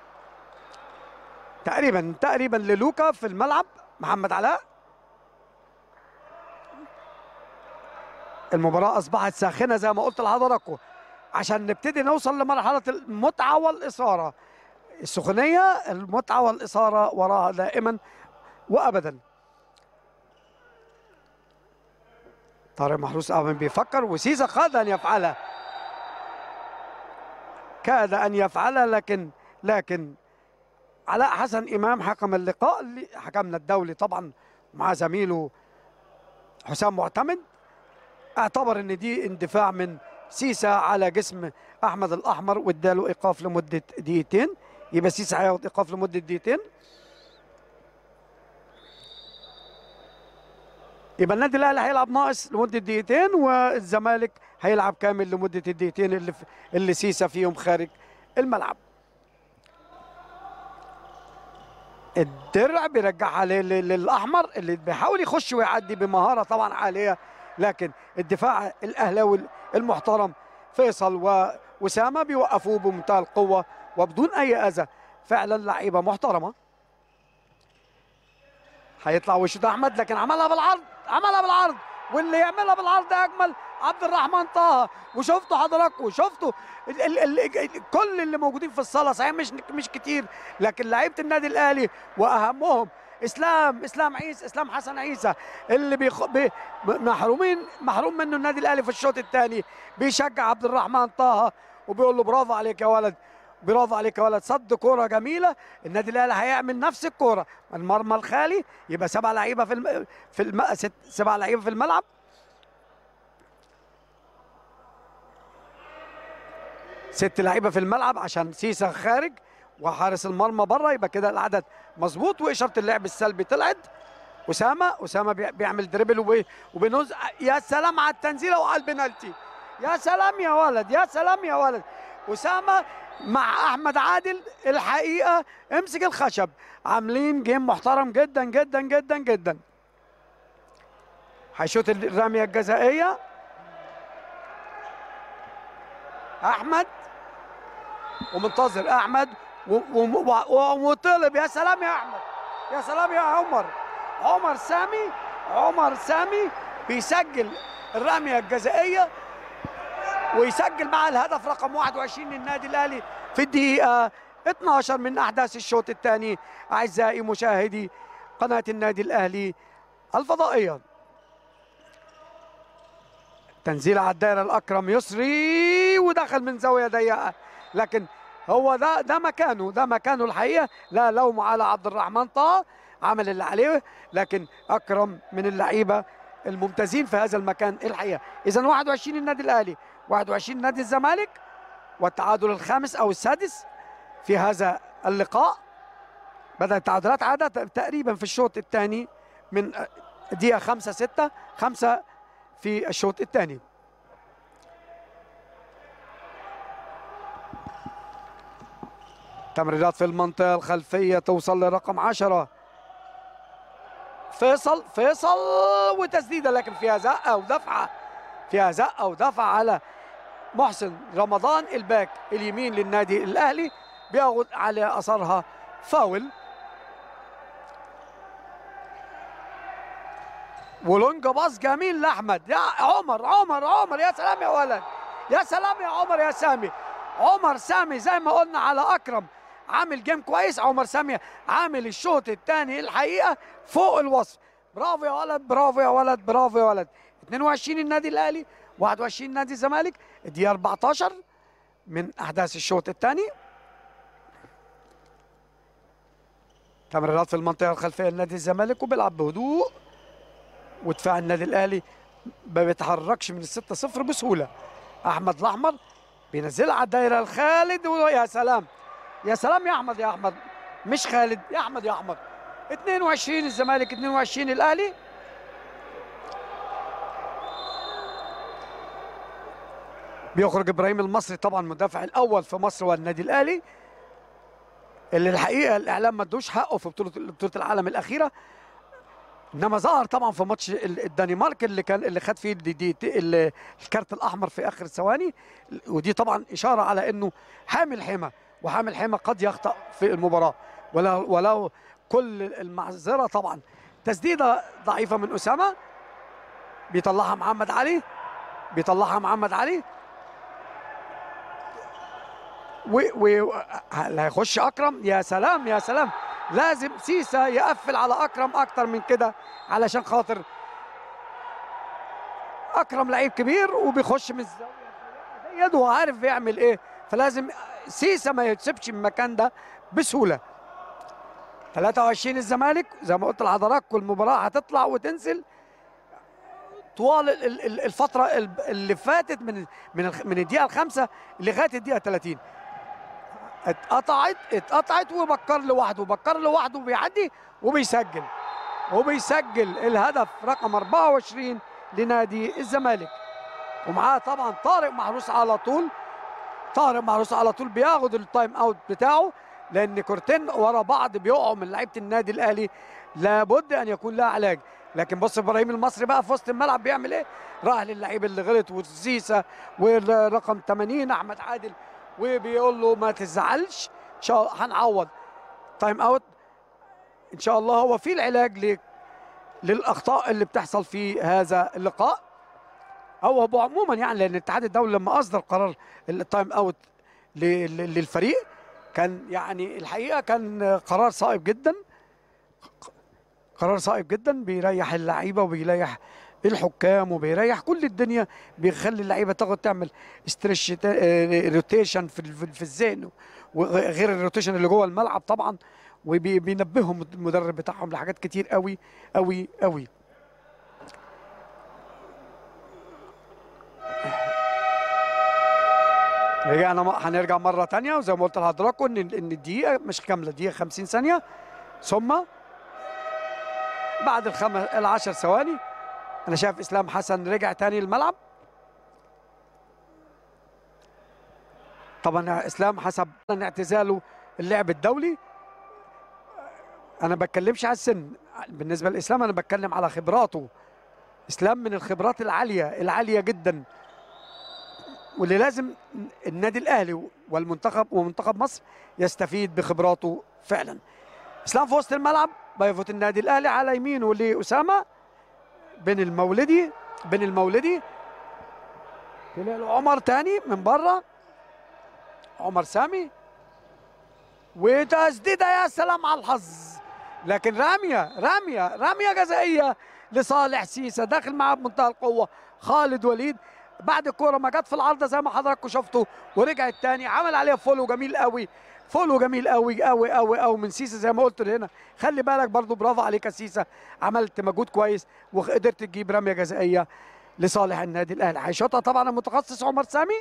تقريبا تقريبا للوكا في الملعب محمد علاء المباراة أصبحت ساخنة زي ما قلت لحضراتكم عشان نبتدي نوصل لمرحلة المتعة والإثارة السخونية المتعة والإثارة وراها دائما وأبدا طارق محروس أبدا بيفكر وسيزا قاد أن يفعلها كاد ان يفعلها لكن لكن علاء حسن امام حكم اللقاء اللي حكمنا الدولي طبعا مع زميله حسام معتمد اعتبر ان دي اندفاع من سيسا على جسم احمد الاحمر واداله ايقاف لمده دقيقتين يبقى سيسا هياخد ايقاف لمده دقيقتين يبقى النادي الاهلي هيلعب ناقص لمده دقيقتين والزمالك هيلعب كامل لمده الدقيقتين اللي في اللي سيسا فيهم خارج الملعب الدرع بيرجعها لل- لل- للاحمر اللي بيحاول يخش ويعدي بمهاره طبعا عاليه لكن الدفاع الاهلاوي المحترم فيصل واسامه بيوقفوه بمنتهى القوه وبدون اي اذى فعلا لعيبه محترمه هيطلع وشوط احمد لكن عملها بالعرض عملها بالعرض واللي يعملها بالعرض اجمل عبد الرحمن طه وشفتوا حضراتكم شفتوا ال ال ال ال كل اللي موجودين في الصاله صحيح مش مش كتير لكن لعيبه النادي الاهلي واهمهم اسلام اسلام عيسى اسلام حسن عيسى اللي بيخ... بي... محرومين محروم منه النادي الاهلي في الشوط الثاني بيشجع عبد الرحمن طه وبيقول له برافو عليك يا ولد برافو عليك يا ولد صد كوره جميله النادي الاهلي هيعمل نفس الكوره المرمى الخالي يبقى سبع لعيبه في الم... في الم... ست... سبع لعيبه في الملعب ست لعيبه في الملعب عشان سيسا خارج وحارس المرمى بره يبقى كده العدد مظبوط واشاره اللعب السلبي طلعت اسامه اسامه بي- بيعمل دريبل وبي- وبينوز يا سلام على التنزيله وعلى البنالتي يا سلام يا ولد يا سلام يا ولد اسامه مع احمد عادل الحقيقه امسك الخشب عاملين جيم محترم جدا جدا جدا جدا هيشوط الرميه الجزائيه احمد ومنتظر احمد و- و- و- وطلب يا سلام يا احمد يا سلام يا عمر عمر سامي عمر سامي بيسجل الرميه الجزائيه ويسجل مع الهدف رقم 21 للنادي الاهلي في الدقيقه 12 من احداث الشوط الثاني اعزائي مشاهدي قناه النادي الاهلي الفضائيه تنزيل على الدائره الاكرم يسري ودخل من زاويه ضيقه لكن هو ده ده مكانه ده مكانه الحقيقه لا لوم على عبد الرحمن طه عمل اللي عليه لكن اكرم من اللعيبه الممتازين في هذا المكان الحقيقه اذا 21 النادي الاهلي 21 نادي الزمالك والتعادل الخامس او السادس في هذا اللقاء بدأت التعادلات عادة تقريبا في الشوط الثاني من دقيقة 5 6 5 في الشوط الثاني تمريرات في المنطقة الخلفية توصل لرقم 10 فيصل فيصل وتسديدة لكن فيها زقة ودفعة فيها زقة ودفعة على محسن رمضان الباك اليمين للنادي الأهلي بياخد على أثرها فاول ولونجا باص جميل لاحمد يا عمر عمر عمر يا سلام يا ولد يا سلام يا عمر يا سامي عمر سامي زي ما قلنا على اكرم عامل جيم كويس عمر سامي عامل الشوط الثاني الحقيقه فوق الوصف برافو يا ولد برافو يا ولد برافو يا ولد 22 النادي الاهلي 21 نادي الزمالك الدقيقه 14 من احداث الشوط الثاني تمريرات في المنطقه الخلفيه لنادي الزمالك وبيلعب بهدوء ودفاع النادي الاهلي ما بيتحركش من الستة صفر بسهولة أحمد الأحمر بينزلها على الدايرة لخالد ويا سلام يا سلام يا أحمد يا أحمد مش خالد يا أحمد يا أحمد 22 الزمالك 22 الأهلي بيخرج إبراهيم المصري طبعا مدافع الأول في مصر والنادي الأهلي اللي الحقيقة الإعلام ما ادوش حقه في بطولة بطولة العالم الأخيرة انما ظهر طبعا في ماتش ال- الدنمارك اللي كان اللي خد فيه دي دي ال- الكارت الاحمر في اخر ثواني ودي طبعا اشاره على انه حامل حمى وحامل حمى قد يخطا في المباراه ولو ولو كل المعذره طبعا تسديده ضعيفه من اسامه بيطلعها محمد علي بيطلعها محمد علي و و هل هيخش اكرم يا سلام يا سلام لازم سيسا يقفل على اكرم اكتر من كده علشان خاطر اكرم لعيب كبير وبيخش من الزاويه ديت وعارف بيعمل ايه فلازم سيسا ما يتسبش من المكان ده بسهوله 23 الزمالك زي ما قلت لحضراتكم المباراه هتطلع وتنزل طوال ال- ال- ال- الفتره ال- اللي فاتت من من الخ- من الدقيقه الخامسه لغايه الدقيقه 30 اتقطعت اتقطعت وبكر لوحده بكر لوحده بيعدي وبيسجل وبيسجل الهدف رقم 24 لنادي الزمالك ومعاه طبعا طارق محروس على طول طارق محروس على طول بياخد التايم اوت بتاعه لان كورتين ورا بعض بيقعوا من لعيبه النادي الاهلي لابد ان يكون لها علاج لكن بص ابراهيم المصري بقى في وسط الملعب بيعمل ايه راح للعيب اللي غلط وسيسا والرقم 80 احمد عادل وبيقول له ما تزعلش ان شاء الله هنعوض تايم اوت ان شاء الله هو في العلاج ل- للاخطاء اللي بتحصل في هذا اللقاء او هو عموما يعني لان الاتحاد الدولي لما اصدر قرار التايم اوت ل- ل- للفريق كان يعني الحقيقه كان قرار صائب جدا قرار صائب جدا بيريح اللعيبه وبيريح الحكام وبيريح كل الدنيا بيخلي اللعيبه تاخد تعمل استريش روتيشن في ال- في الذهن وغير الروتيشن اللي جوه الملعب طبعا وبينبههم المدرب بتاعهم لحاجات كتير قوي قوي قوي رجعنا م- هنرجع مره تانية وزي ما قلت لحضراتكم ان ان الدقيقه مش كامله دقيقه 50 ثانيه ثم بعد الخمس العشر ثواني انا شايف اسلام حسن رجع تاني الملعب طبعا اسلام حسب اعتزاله اللعب الدولي انا بتكلمش على السن بالنسبه لاسلام انا بتكلم على خبراته اسلام من الخبرات العاليه العاليه جدا واللي لازم النادي الاهلي والمنتخب ومنتخب مصر يستفيد بخبراته فعلا اسلام في وسط الملعب بيفوت النادي الاهلي على يمينه لاسامه بين المولدي بين المولدي طلع له عمر تاني من بره عمر سامي وتسديده يا سلام على الحظ لكن راميه راميه راميه جزائيه لصالح سيسا داخل معاه بمنتهى القوه خالد وليد بعد الكوره ما جت في العارضه زي ما حضراتكم شفتوا ورجعت تاني عمل عليها فولو جميل قوي فولو جميل قوي قوي قوي قوي من سيسا زي ما قلت هنا خلي بالك برضو برافو عليك يا سيسا عملت مجهود كويس وقدرت تجيب رميه جزائيه لصالح النادي الاهلي هيشوطها طبعا المتخصص عمر سامي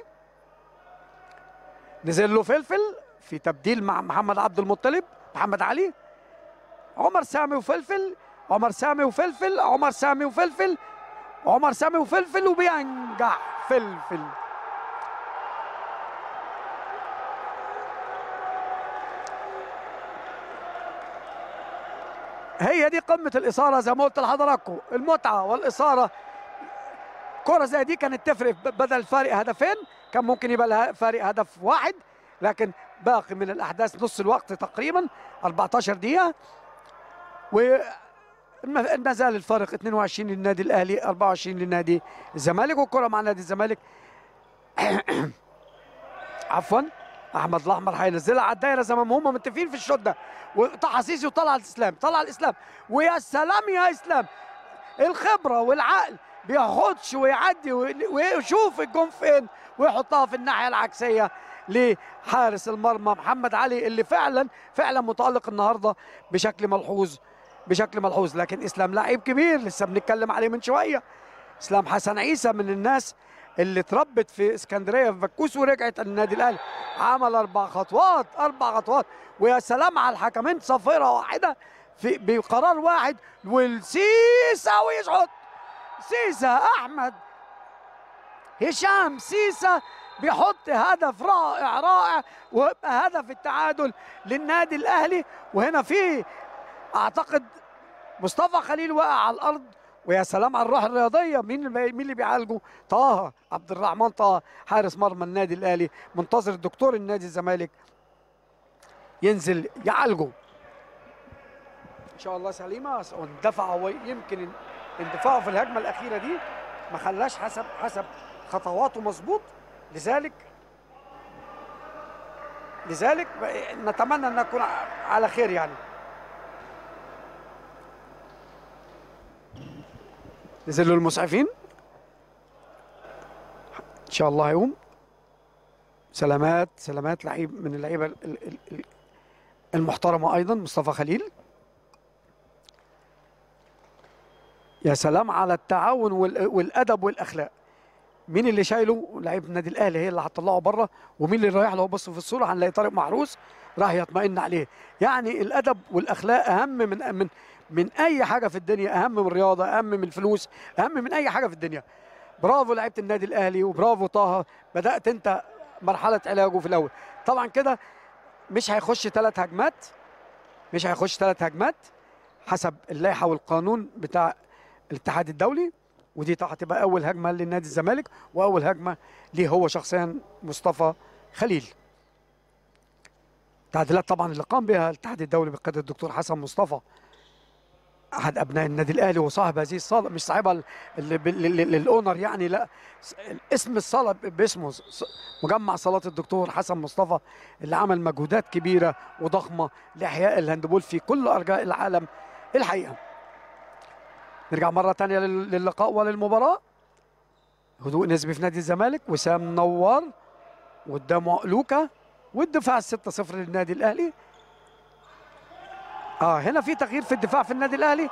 نزل له فلفل في تبديل مع محمد عبد المطلب محمد علي عمر سامي وفلفل عمر سامي وفلفل عمر سامي وفلفل عمر سامي وفلفل وبينجح فلفل هي دي قمة الإثارة زي ما قلت لحضراتكم المتعة والإثارة كرة زي دي كانت تفرق ب- بدل فارق هدفين كان ممكن يبقى لها فارق هدف واحد لكن باقي من الأحداث نص الوقت تقريبا 14 دقيقة و ما زال الفارق 22 للنادي الاهلي 24 للنادي الزمالك والكره مع نادي الزمالك عفوا احمد الاحمر هينزلها على الدايره زي ما هم متفقين في الشوط ده وطلع سيسي وطلع الاسلام طلع الاسلام ويا سلام يا اسلام الخبره والعقل بياخدش ويعدي وي- ويشوف الجون فين ويحطها في الناحيه العكسيه لحارس المرمى محمد علي اللي فعلا فعلا متالق النهارده بشكل ملحوظ بشكل ملحوظ لكن اسلام لاعب كبير لسه بنتكلم عليه من شويه اسلام حسن عيسى من الناس اللي اتربت في اسكندريه في بكوس ورجعت النادي الاهلي عمل اربع خطوات اربع خطوات ويا سلام على الحكمين صفيره واحده في بقرار واحد والسيسا ويشحط سيسا احمد هشام سيسا بيحط هدف رائع رائع ويبقى هدف التعادل للنادي الاهلي وهنا في اعتقد مصطفى خليل وقع على الارض ويا سلام على الروح الرياضيه مين اللي مين اللي بيعالجه طه عبد الرحمن طه حارس مرمى النادي الاهلي منتظر الدكتور النادي الزمالك ينزل يعالجه ان شاء الله سليمه اندفع هو يمكن اندفاعه في الهجمه الاخيره دي ما خلاش حسب حسب خطواته مظبوط لذلك لذلك نتمنى ان نكون على خير يعني نزل له المسعفين ان شاء الله يقوم سلامات سلامات لعيب من اللعيبه ال- ال- ال- المحترمه ايضا مصطفى خليل يا سلام على التعاون وال- والادب والاخلاق مين اللي شايله لعيب النادي الاهلي هي اللي هتطلعه بره ومين اللي رايح له بص في الصوره هنلاقي طارق محروس راح يطمئن عليه يعني الادب والاخلاق اهم من من من اي حاجه في الدنيا اهم من الرياضه اهم من الفلوس اهم من اي حاجه في الدنيا برافو لعيبه النادي الاهلي وبرافو طه بدات انت مرحله علاجه في الاول طبعا كده مش هيخش ثلاث هجمات مش هيخش ثلاث هجمات حسب اللائحه والقانون بتاع الاتحاد الدولي ودي هتبقى اول هجمه لنادي الزمالك واول هجمه ليه هو شخصيا مصطفى خليل تعديلات طبعا اللي قام بها الاتحاد الدولي بقياده الدكتور حسن مصطفى احد ابناء النادي الاهلي وصاحب هذه الصاله مش صاحبها اللي بال- لل- للاونر يعني لا س- اسم الصاله ب- باسمه ص- مجمع صالات الدكتور حسن مصطفى اللي عمل مجهودات كبيره وضخمه لاحياء الهاندبول في كل ارجاء العالم الحقيقه نرجع مره تانية لل- للقاء وللمباراه هدوء نسبي في نادي الزمالك وسام نوار قدامه لوكا والدفاع 6-0 للنادي الاهلي اه هنا في تغيير في الدفاع في النادي الاهلي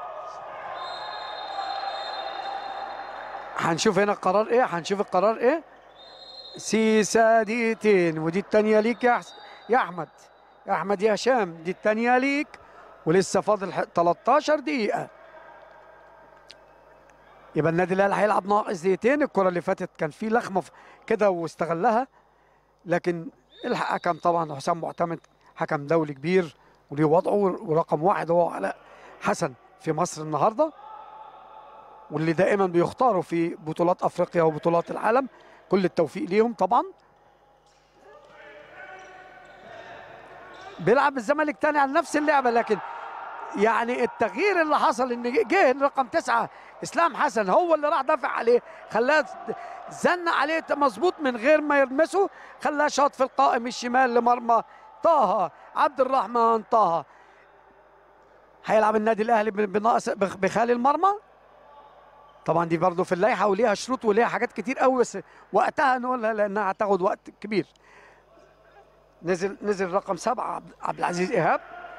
هنشوف هنا القرار ايه هنشوف القرار ايه سيسا دقيقتين ودي التانية ليك يا حس- يا احمد يا احمد يا هشام دي التانية ليك ولسه فاضل ح- 13 دقيقة يبقى النادي الاهلي هيلعب ناقص دقيقتين الكرة اللي فاتت كان في لخمة في- كده واستغلها لكن الحكم طبعا حسام معتمد حكم دولي كبير وليه وضعه ورقم واحد هو علاء حسن في مصر النهارده واللي دائما بيختاروا في بطولات افريقيا وبطولات العالم كل التوفيق ليهم طبعا بيلعب الزمالك تاني على نفس اللعبه لكن يعني التغيير اللي حصل ان جه رقم تسعه اسلام حسن هو اللي راح دافع عليه خلاه زن عليه مظبوط من غير ما يلمسه خلاه شاط في القائم الشمال لمرمى طه عبد الرحمن طه هيلعب النادي الاهلي بناقص بخالي المرمى طبعا دي برضه في اللائحه وليها شروط وليها حاجات كتير قوي بس وقتها نقولها لانها هتاخد وقت كبير نزل نزل رقم سبعه عبد عبد العزيز ايهاب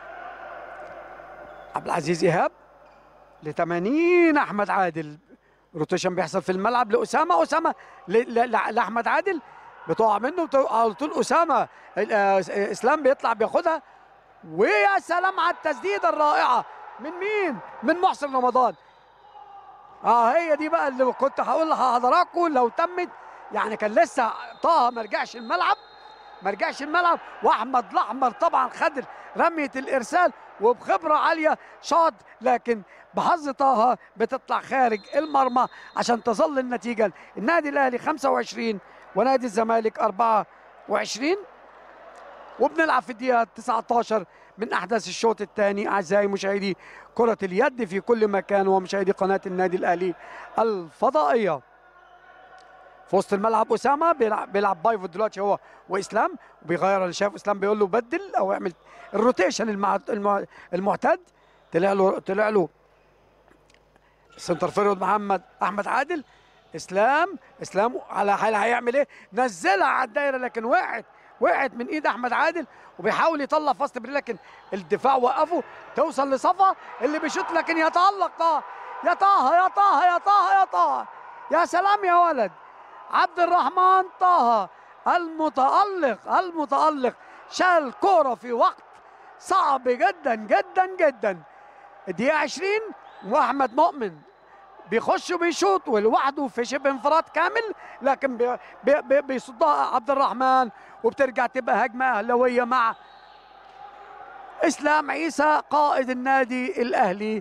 عبد العزيز ايهاب ل 80 احمد عادل روتيشن بيحصل في الملعب لاسامه اسامه ل- ل- ل- لاحمد عادل بتقع منه وت- على طول اسامه ال- آه، اسلام بيطلع بياخدها ويا سلام على التسديده الرائعه من مين؟ من محسن رمضان اه هي دي بقى اللي كنت هقول لحضراتكم لو تمت يعني كان لسه طه ما رجعش الملعب ما رجعش الملعب واحمد الاحمر طبعا خد رميه الارسال وبخبره عاليه شاط لكن بحظ طه بتطلع خارج المرمى عشان تظل النتيجه النادي الاهلي 25 ونادي الزمالك 24 وبنلعب في الدقيقه 19 من احداث الشوط الثاني اعزائي مشاهدي كره اليد في كل مكان ومشاهدي قناه النادي الاهلي الفضائيه في وسط الملعب اسامه بيلعب بيلعب بايفوت دلوقتي هو واسلام وبيغير اللي شاف اسلام بيقول له بدل او اعمل الروتيشن المع... المع... المعتاد طلع له طلع له سنتر فيرود محمد احمد عادل اسلام اسلام على حال هيعمل ايه نزلها على الدايره لكن وقعت وقعت من ايد احمد عادل وبيحاول يطلع فاست بري لكن الدفاع وقفه توصل لصفا اللي بيشوط لكن يتالق طه يا طه يا طه يا طه يا طه يا سلام يا ولد عبد الرحمن طه المتألق المتألق شال كورة في وقت صعب جدا جدا جدا الدقيقة 20 واحمد مؤمن بيخش وبيشوط ولوحده في شبه انفراد كامل لكن بي بي بي بيصدها عبد الرحمن وبترجع تبقى هجمة أهلوية مع إسلام عيسى قائد النادي الأهلي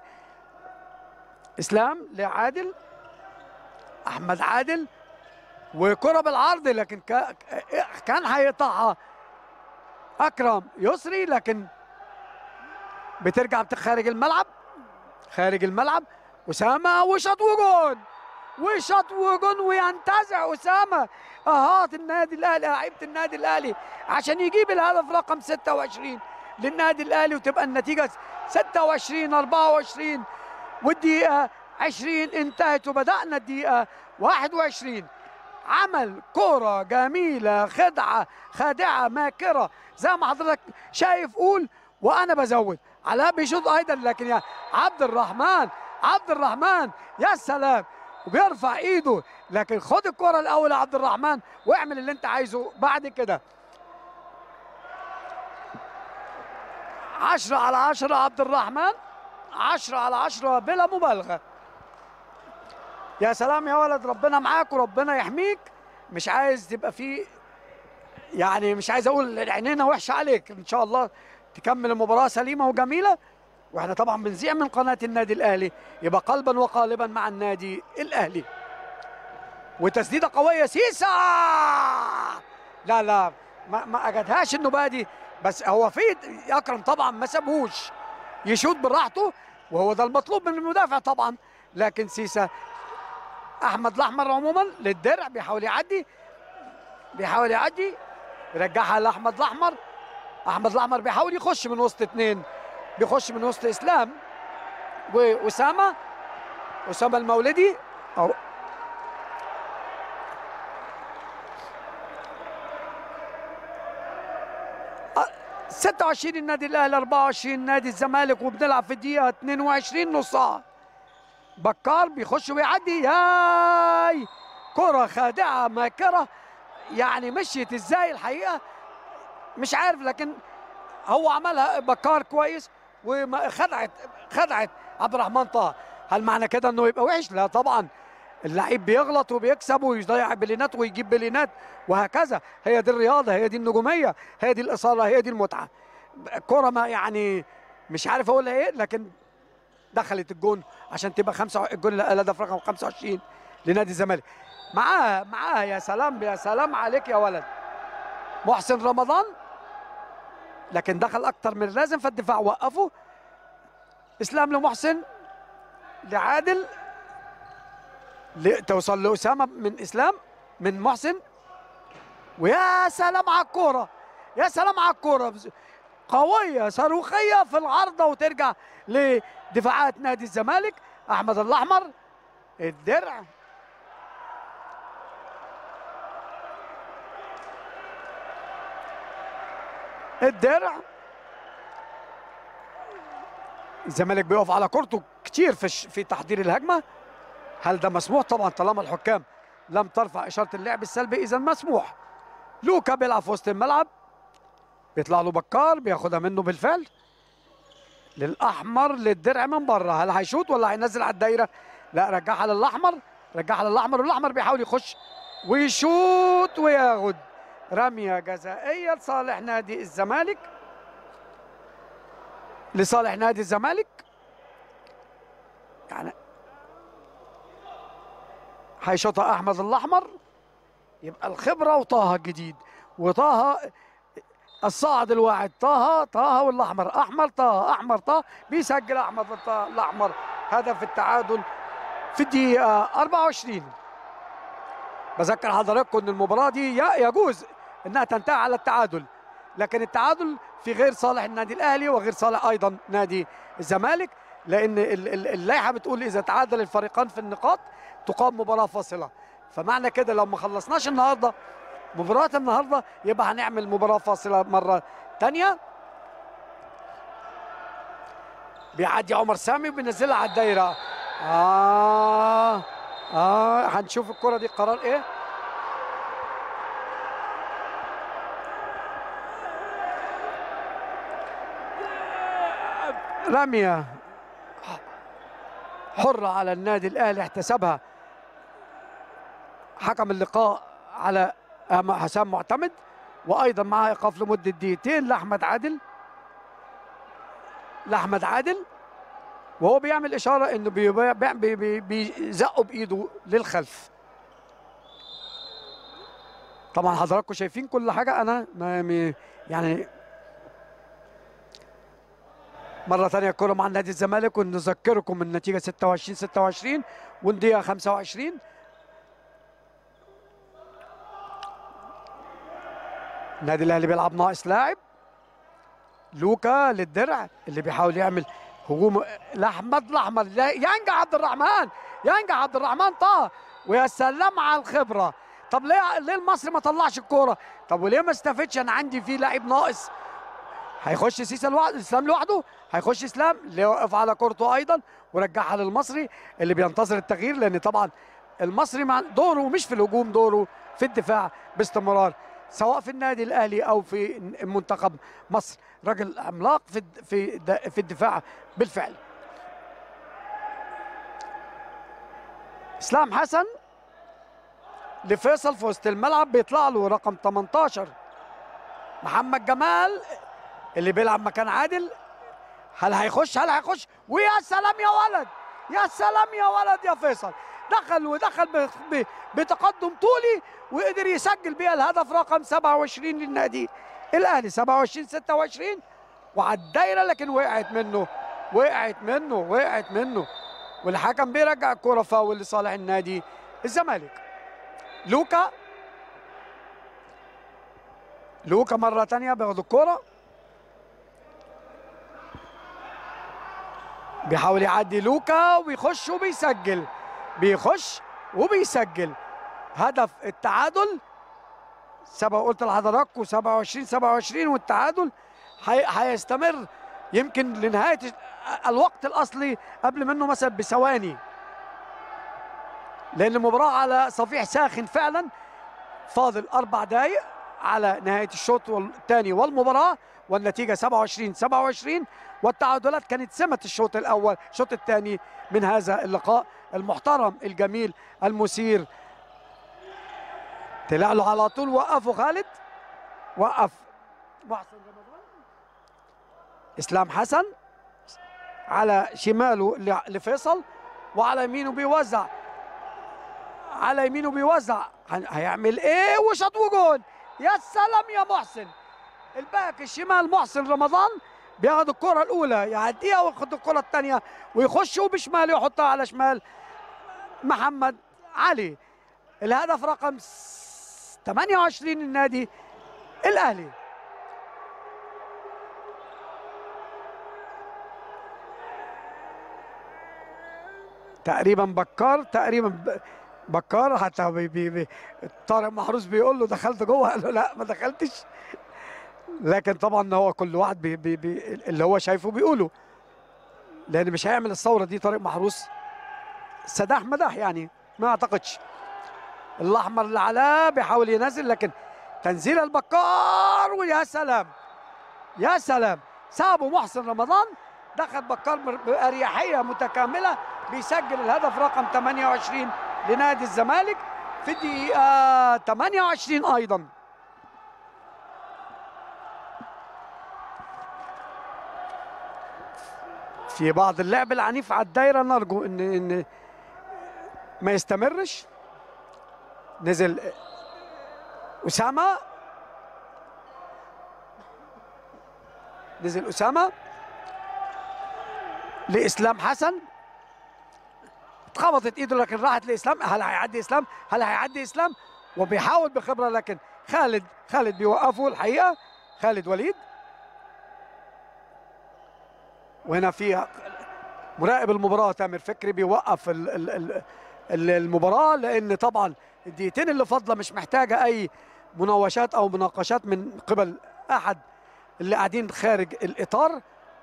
إسلام لعادل أحمد عادل وكرة بالعرض لكن كا- كان هيقطعها أكرم يسري لكن بترجع خارج الملعب خارج الملعب أسامة وشط وجون وشط وجون وينتزع أسامة أهات النادي الأهلي لعيبة النادي الأهلي عشان يجيب الهدف رقم 26 للنادي الأهلي وتبقى النتيجة 26 24 والدقيقة 20 انتهت وبدأنا الدقيقة 21 عمل كرة جميلة خدعة خادعة ماكرة زي ما حضرتك شايف قول وأنا بزود علاء بيشوط أيضا لكن يا عبد الرحمن عبد الرحمن يا سلام وبيرفع ايده لكن خد الكرة الأول يا عبد الرحمن واعمل اللي أنت عايزه بعد كده عشرة على عشرة عبد الرحمن عشرة على عشرة بلا مبالغة يا سلام يا ولد ربنا معاك وربنا يحميك مش عايز تبقى فيه يعني مش عايز اقول عينينا وحشه عليك ان شاء الله تكمل المباراه سليمه وجميله واحنا طبعا بنذيع من قناه النادي الاهلي يبقى قلبا وقالبا مع النادي الاهلي وتسديده قويه سيسا لا لا ما ما اجدهاش انه بادي بس هو في اكرم طبعا ما سابهوش يشوط براحته وهو ده المطلوب من المدافع طبعا لكن سيسا احمد الاحمر عموما للدرع بيحاول يعدي بيحاول يعدي يرجعها لاحمد الاحمر احمد الاحمر بيحاول يخش من وسط اثنين بيخش من وسط اسلام واسامه اسامه المولدي او 26 النادي الاهلي 24 نادي الزمالك وبنلعب في الدقيقه 22 نص ساعه بكار بيخش ويعدي ياي كره خادعه ماكره يعني مشيت ازاي الحقيقه مش عارف لكن هو عملها بكار كويس وخدعت خدعت عبد الرحمن طه هل معنى كده انه يبقى وحش لا طبعا اللعيب بيغلط وبيكسب ويضيع بلينات ويجيب بلينات وهكذا هي دي الرياضه هي دي النجوميه هي دي الاصاله هي دي المتعه كره ما يعني مش عارف اقول ايه لكن دخلت الجون عشان تبقى خمسة الجون الهدف رقم 25 لنادي الزمالك معاها معاها يا سلام يا سلام عليك يا ولد محسن رمضان لكن دخل اكتر من اللازم فالدفاع وقفه اسلام لمحسن لعادل توصل لاسامه من اسلام من محسن ويا سلام على الكوره يا سلام على الكوره قويه صاروخيه في العارضه وترجع لدفاعات نادي الزمالك احمد الاحمر الدرع الدرع الزمالك بيقف على كورته كتير في في تحضير الهجمه هل ده مسموح طبعا طالما الحكام لم ترفع اشاره اللعب السلبي اذا مسموح لوكا بيلعب في وسط الملعب بيطلع له بكار بياخدها منه بالفعل للاحمر للدرع من بره هل هيشوط ولا هينزل على الدايره لا رجعها للاحمر رجعها للاحمر والاحمر بيحاول يخش ويشوط وياخد رميه جزائيه لصالح نادي الزمالك لصالح نادي الزمالك يعني هيشوطها احمد الاحمر يبقى الخبره وطه الجديد وطه الصاعد الواحد طه طه والاحمر احمر طه احمر طه بيسجل احمد طه الاحمر هدف التعادل في الدقيقه 24 بذكر حضراتكم ان المباراه دي يجوز انها تنتهي على التعادل لكن التعادل في غير صالح النادي الاهلي وغير صالح ايضا نادي الزمالك لان اللائحه بتقول اذا تعادل الفريقان في النقاط تقام مباراه فاصله فمعنى كده لو ما خلصناش النهارده مباراه النهارده يبقى هنعمل مباراه فاصله مره ثانيه بيعدي عمر سامي وبينزلها على الدايره اه اه هنشوف الكره دي قرار ايه رميه حرة على النادي الأهلي احتسبها حكم اللقاء على حسام معتمد وأيضا معاه إيقاف لمدة دقيقتين لأحمد عادل لأحمد عادل وهو بيعمل إشارة إنه بيزقه بإيده للخلف طبعا حضراتكم شايفين كل حاجة أنا ما يعني مرة ثانية الكرة مع نادي الزمالك ونذكركم النتيجة 26 26 والدقيقة 25 النادي الأهلي بيلعب ناقص لاعب لوكا للدرع اللي بيحاول يعمل هجوم لأحمد الأحمر ينجح عبد الرحمن ينجح عبد الرحمن طه ويا سلام على الخبرة طب ليه ليه المصري ما طلعش الكوره طب وليه ما استفدش انا عندي في لعيب ناقص هيخش سيسا لوحده اسلام لوحده هيخش اسلام اللي وقف على كورته ايضا ورجعها للمصري اللي بينتظر التغيير لان طبعا المصري مع دوره مش في الهجوم دوره في الدفاع باستمرار سواء في النادي الاهلي او في منتخب مصر راجل عملاق في الد- في د- في الدفاع بالفعل اسلام حسن لفيصل في وسط الملعب بيطلع له رقم 18 محمد جمال اللي بيلعب مكان عادل هل هيخش هل هيخش ويا سلام يا ولد يا سلام يا ولد يا فيصل دخل ودخل ب- ب- بتقدم طولي وقدر يسجل بيها الهدف رقم 27 للنادي الاهلي 27 26 وعلى الدايره لكن وقعت منه وقعت منه وقعت منه والحكم بيرجع الكره فاول لصالح النادي الزمالك لوكا لوكا مرة تانية بياخد الكرة بيحاول يعدي لوكا وبيخش وبيسجل بيخش وبيسجل هدف التعادل سبعة قلت لحضراتكم 27 27 والتعادل هي- هيستمر يمكن لنهاية الوقت الأصلي قبل منه مثلا بثواني لأن المباراة على صفيح ساخن فعلا فاضل أربع دقايق على نهاية الشوط الثاني والمباراة والنتيجة 27 27 والتعادلات كانت سمة الشوط الأول الشوط الثاني من هذا اللقاء المحترم الجميل المثير طلع له على طول وقفه خالد وقف محسن رمضان اسلام حسن على شماله ل- لفيصل وعلى يمينه بيوزع على يمينه بيوزع هن- هيعمل ايه وشاط وجول يا سلام يا محسن الباك الشمال محسن رمضان بياخد الكرة الأولى يعديها وياخد الكرة الثانية ويخش وبشماله يحطها على شمال محمد علي الهدف رقم س- 28 النادي الأهلي تقريبا بكار تقريبا ب- بكار حتى بي بي بي طارق محروس بيقول له دخلت جوه قال له لا ما دخلتش لكن طبعا هو كل واحد بي بي بي اللي هو شايفه بيقوله لان مش هيعمل الثوره دي طارق محروس سداح مداح يعني ما اعتقدش الاحمر اللي علاه بيحاول ينزل لكن تنزيل البكار ويا سلام يا سلام سابه محسن رمضان دخل بكار بر- باريحيه متكامله بيسجل الهدف رقم 28 لنادي الزمالك في الدقيقه 28 ايضا في بعض اللعب العنيف على الدايره نرجو ان ان ما يستمرش نزل اسامه نزل اسامه لاسلام حسن اتخبطت ايده لكن راحت لاسلام هل هيعدي اسلام هل هيعدي اسلام وبيحاول بخبره لكن خالد خالد بيوقفه الحقيقه خالد وليد وهنا في مراقب المباراه تامر فكري بيوقف ال- ال- ال- ال- المباراه لان طبعا الدقيقتين اللي فاضله مش محتاجه اي مناوشات او مناقشات من قبل احد اللي قاعدين خارج الاطار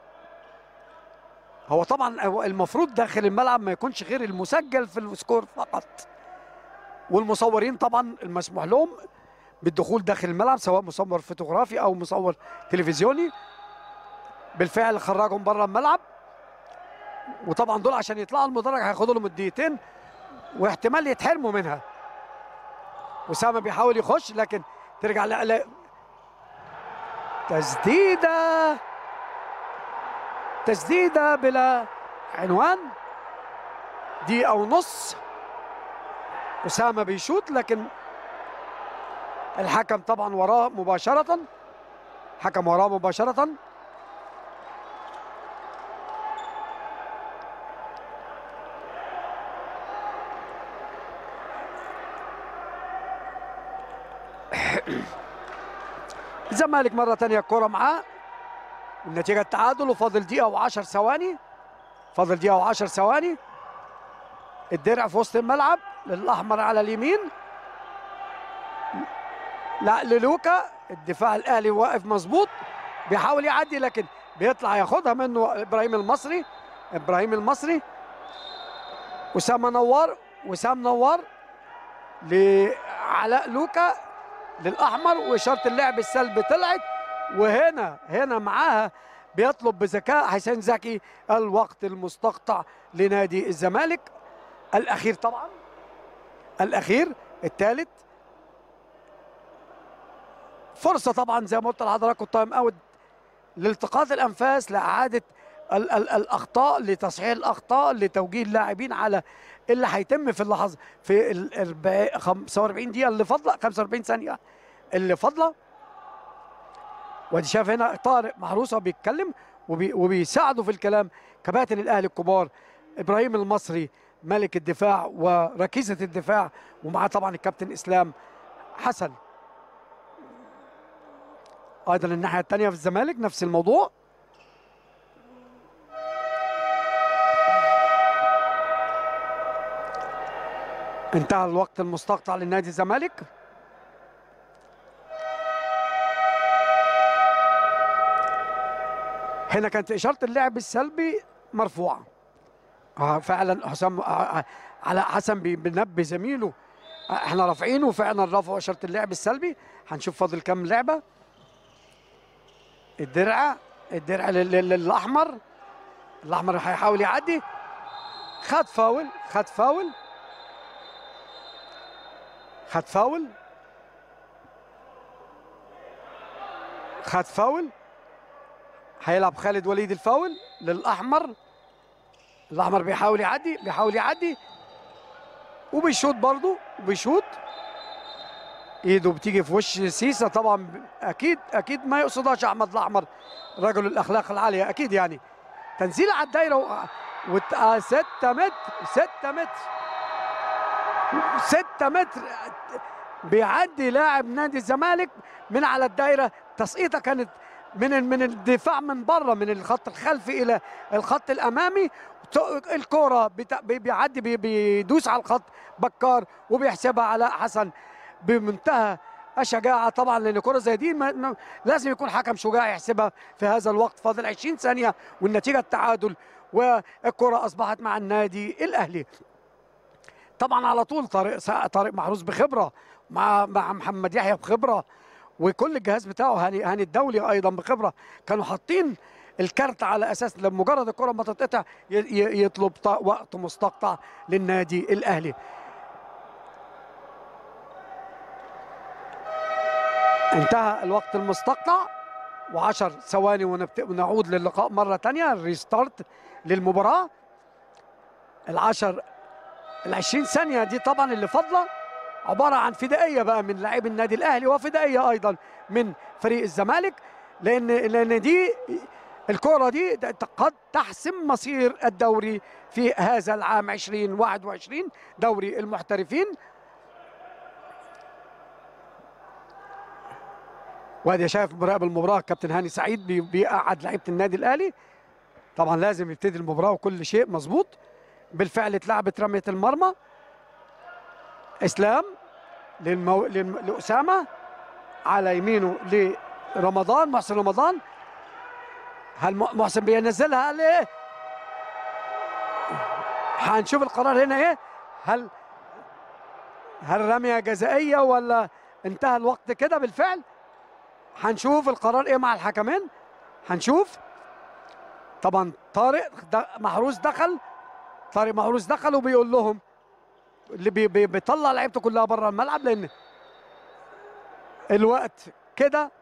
هو طبعا هو المفروض داخل الملعب ما يكونش غير المسجل في السكور فقط والمصورين طبعا المسموح لهم بالدخول داخل الملعب سواء مصور فوتوغرافي او مصور تلفزيوني بالفعل خرجهم بره الملعب وطبعا دول عشان يطلعوا المدرج هياخدوا لهم الدقيقتين واحتمال يتحرموا منها اسامه بيحاول يخش لكن ترجع لا لا تسديده تسديده بلا عنوان دقيقه ونص اسامه بيشوط لكن الحكم طبعا وراه مباشره حكم وراه مباشره الزمالك مرة تانية الكرة معاه النتيجة التعادل وفاضل دقيقة و10 ثواني فاضل دقيقة و10 ثواني الدرع في وسط الملعب للأحمر على اليمين لا للوكا الدفاع الاهلي واقف مظبوط بيحاول يعدي لكن بيطلع ياخدها منه ابراهيم المصري ابراهيم المصري وسام نوار وسام نوار لعلاء لوكا للاحمر واشاره اللعب السلبي طلعت وهنا هنا معاها بيطلب بذكاء حسين زكي الوقت المستقطع لنادي الزمالك الاخير طبعا الاخير الثالث فرصه طبعا زي ما قلت لحضراتكم تايم اوت لالتقاط الانفاس لاعاده ال ال الاخطاء لتصحيح الاخطاء لتوجيه اللاعبين على اللي هيتم في اللحظه في ال 40 45 دقيقه اللي فاضله 45 ثانيه اللي فاضله وادي شايف هنا طارق محروسه بيتكلم وبي وبيساعده في الكلام كباتن الاهلي الكبار ابراهيم المصري ملك الدفاع وركيزه الدفاع ومعاه طبعا الكابتن اسلام حسن ايضا الناحيه الثانيه في الزمالك نفس الموضوع انتهى الوقت المستقطع لنادي الزمالك هنا كانت اشاره اللعب السلبي مرفوعه آه فعلا حسام آه آه على حسن بي- بينبه زميله آه احنا رافعينه وفعلا رفعوا اشاره اللعب السلبي هنشوف فاضل كام لعبه الدرع الدرع لل- لل- للاحمر الاحمر هيحاول يعدي خد فاول خد فاول خد فاول خد فاول هيلعب خالد وليد الفاول للاحمر الاحمر بيحاول يعدي بيحاول يعدي وبيشوط برضه وبيشوط ايده بتيجي في وش سيسا طبعا ب- اكيد اكيد ما يقصدهاش احمد الاحمر رجل الاخلاق العاليه اكيد يعني تنزيل على الدايره و... وت... آه 6 متر 6 متر 6 متر بيعدي لاعب نادي الزمالك من على الدايره تسقيطه كانت من من الدفاع من بره من الخط الخلفي الى الخط الامامي ت- الكره بتا- بي- بيعدي بي- بيدوس على الخط بكار وبيحسبها علاء حسن بمنتهى الشجاعه طبعا لان كره زي دي ما ما لازم يكون حكم شجاع يحسبها في هذا الوقت فاضل 20 ثانيه والنتيجه التعادل والكره اصبحت مع النادي الاهلي طبعا على طول طارق سا- طارق محروس بخبره مع مع محمد يحيى بخبره وكل الجهاز بتاعه هاني هاني الدولي ايضا بخبره كانوا حاطين الكارت على اساس لما مجرد الكره ما تتقطع ي- ي- يطلب ط- وقت مستقطع للنادي الاهلي انتهى الوقت المستقطع و10 ثواني ونبت- ونعود للقاء مره ثانيه الريستارت للمباراه العشر ال 20 ثانيه دي طبعا اللي فاضله عباره عن فدائيه بقى من لاعبي النادي الاهلي وفدائيه ايضا من فريق الزمالك لان لان دي الكره دي د- قد تحسم مصير الدوري في هذا العام 2021 دوري المحترفين وادي شايف مراقب المباراه كابتن هاني سعيد بي- بيقعد لعيبه النادي الاهلي طبعا لازم يبتدي المباراه وكل شيء مظبوط بالفعل اتلعبت رميه المرمى اسلام للمو... للم... لاسامه على يمينه لرمضان محسن رمضان هل م- محسن بينزلها ليه هنشوف القرار هنا ايه هل هل رميه جزائيه ولا انتهى الوقت كده بالفعل هنشوف القرار ايه مع الحكمين هنشوف طبعا طارق د- محروس دخل طارق محروس دخل وبيقول لهم اللي بي بي بيطلع لعيبته كلها بره الملعب لان الوقت كده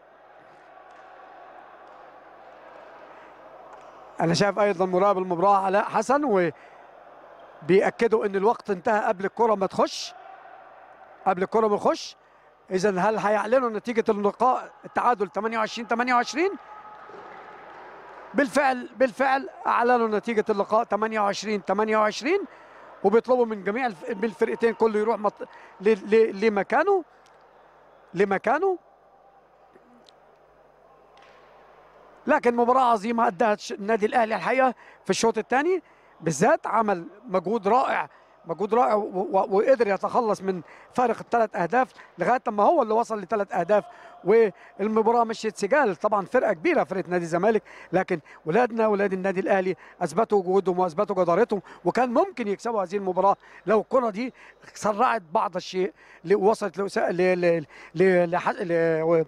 انا شايف ايضا مراقب المباراه علاء حسن وبيأكدوا ان الوقت انتهى قبل الكره ما تخش قبل الكره ما تخش اذا هل هيعلنوا نتيجه اللقاء التعادل 28 28 بالفعل بالفعل اعلنوا نتيجه اللقاء 28 28 وبيطلبوا من جميع الف- من الفرقتين كله يروح مط... ل... ل... لمكانه لمكانه لكن مباراة عظيمة أداها الش- النادي الأهلي الحقيقة في الشوط الثاني بالذات عمل مجهود رائع مجهود رائع و- و- وقدر يتخلص من فارق الثلاث اهداف لغايه لما هو اللي وصل لثلاث اهداف والمباراه مشيت سجال طبعا فرقه كبيره فرقه نادي الزمالك لكن ولادنا ولاد النادي الاهلي اثبتوا وجودهم واثبتوا جدارتهم وكان ممكن يكسبوا هذه المباراه لو الكره دي سرعت بعض الشيء ل- وصلت لأسا- ل ل ل لح- ل و-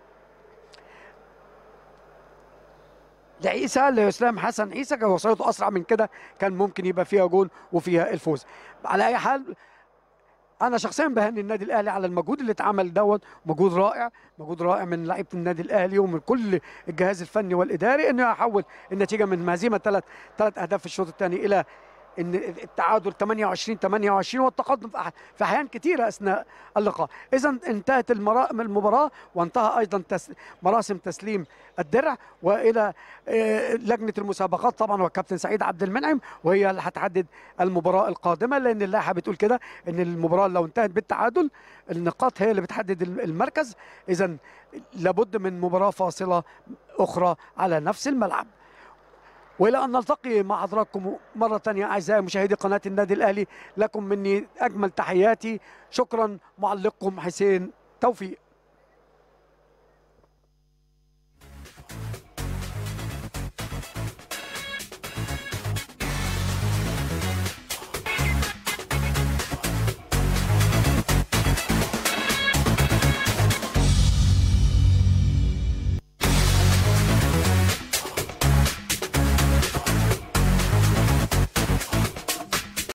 لعيسى لاسلام حسن عيسى كان وصلته اسرع من كده كان ممكن يبقى فيها جول وفيها الفوز على اي حال انا شخصيا بهني النادي الاهلي على المجهود اللي اتعمل دوت مجهود رائع مجهود رائع من لعيبه النادي الاهلي ومن كل الجهاز الفني والاداري انه يحول النتيجه من هزيمه ثلاث ثلاث اهداف في الشوط الثاني الى ان التعادل 28 28 والتقدم في أح- في احيان كثيره اثناء اللقاء اذا انتهت المرا- المباراه وانتهى ايضا تس مراسم تسليم الدرع والى آه، لجنه المسابقات طبعا والكابتن سعيد عبد المنعم وهي اللي هتحدد المباراه القادمه لان اللائحه بتقول كده ان المباراه لو انتهت بالتعادل النقاط هي اللي بتحدد الم- المركز اذا لابد من مباراه فاصله اخرى على نفس الملعب والى ان نلتقي مع حضراتكم مره ثانيه اعزائي مشاهدي قناه النادي الاهلي لكم مني اجمل تحياتي شكرا معلقكم حسين توفيق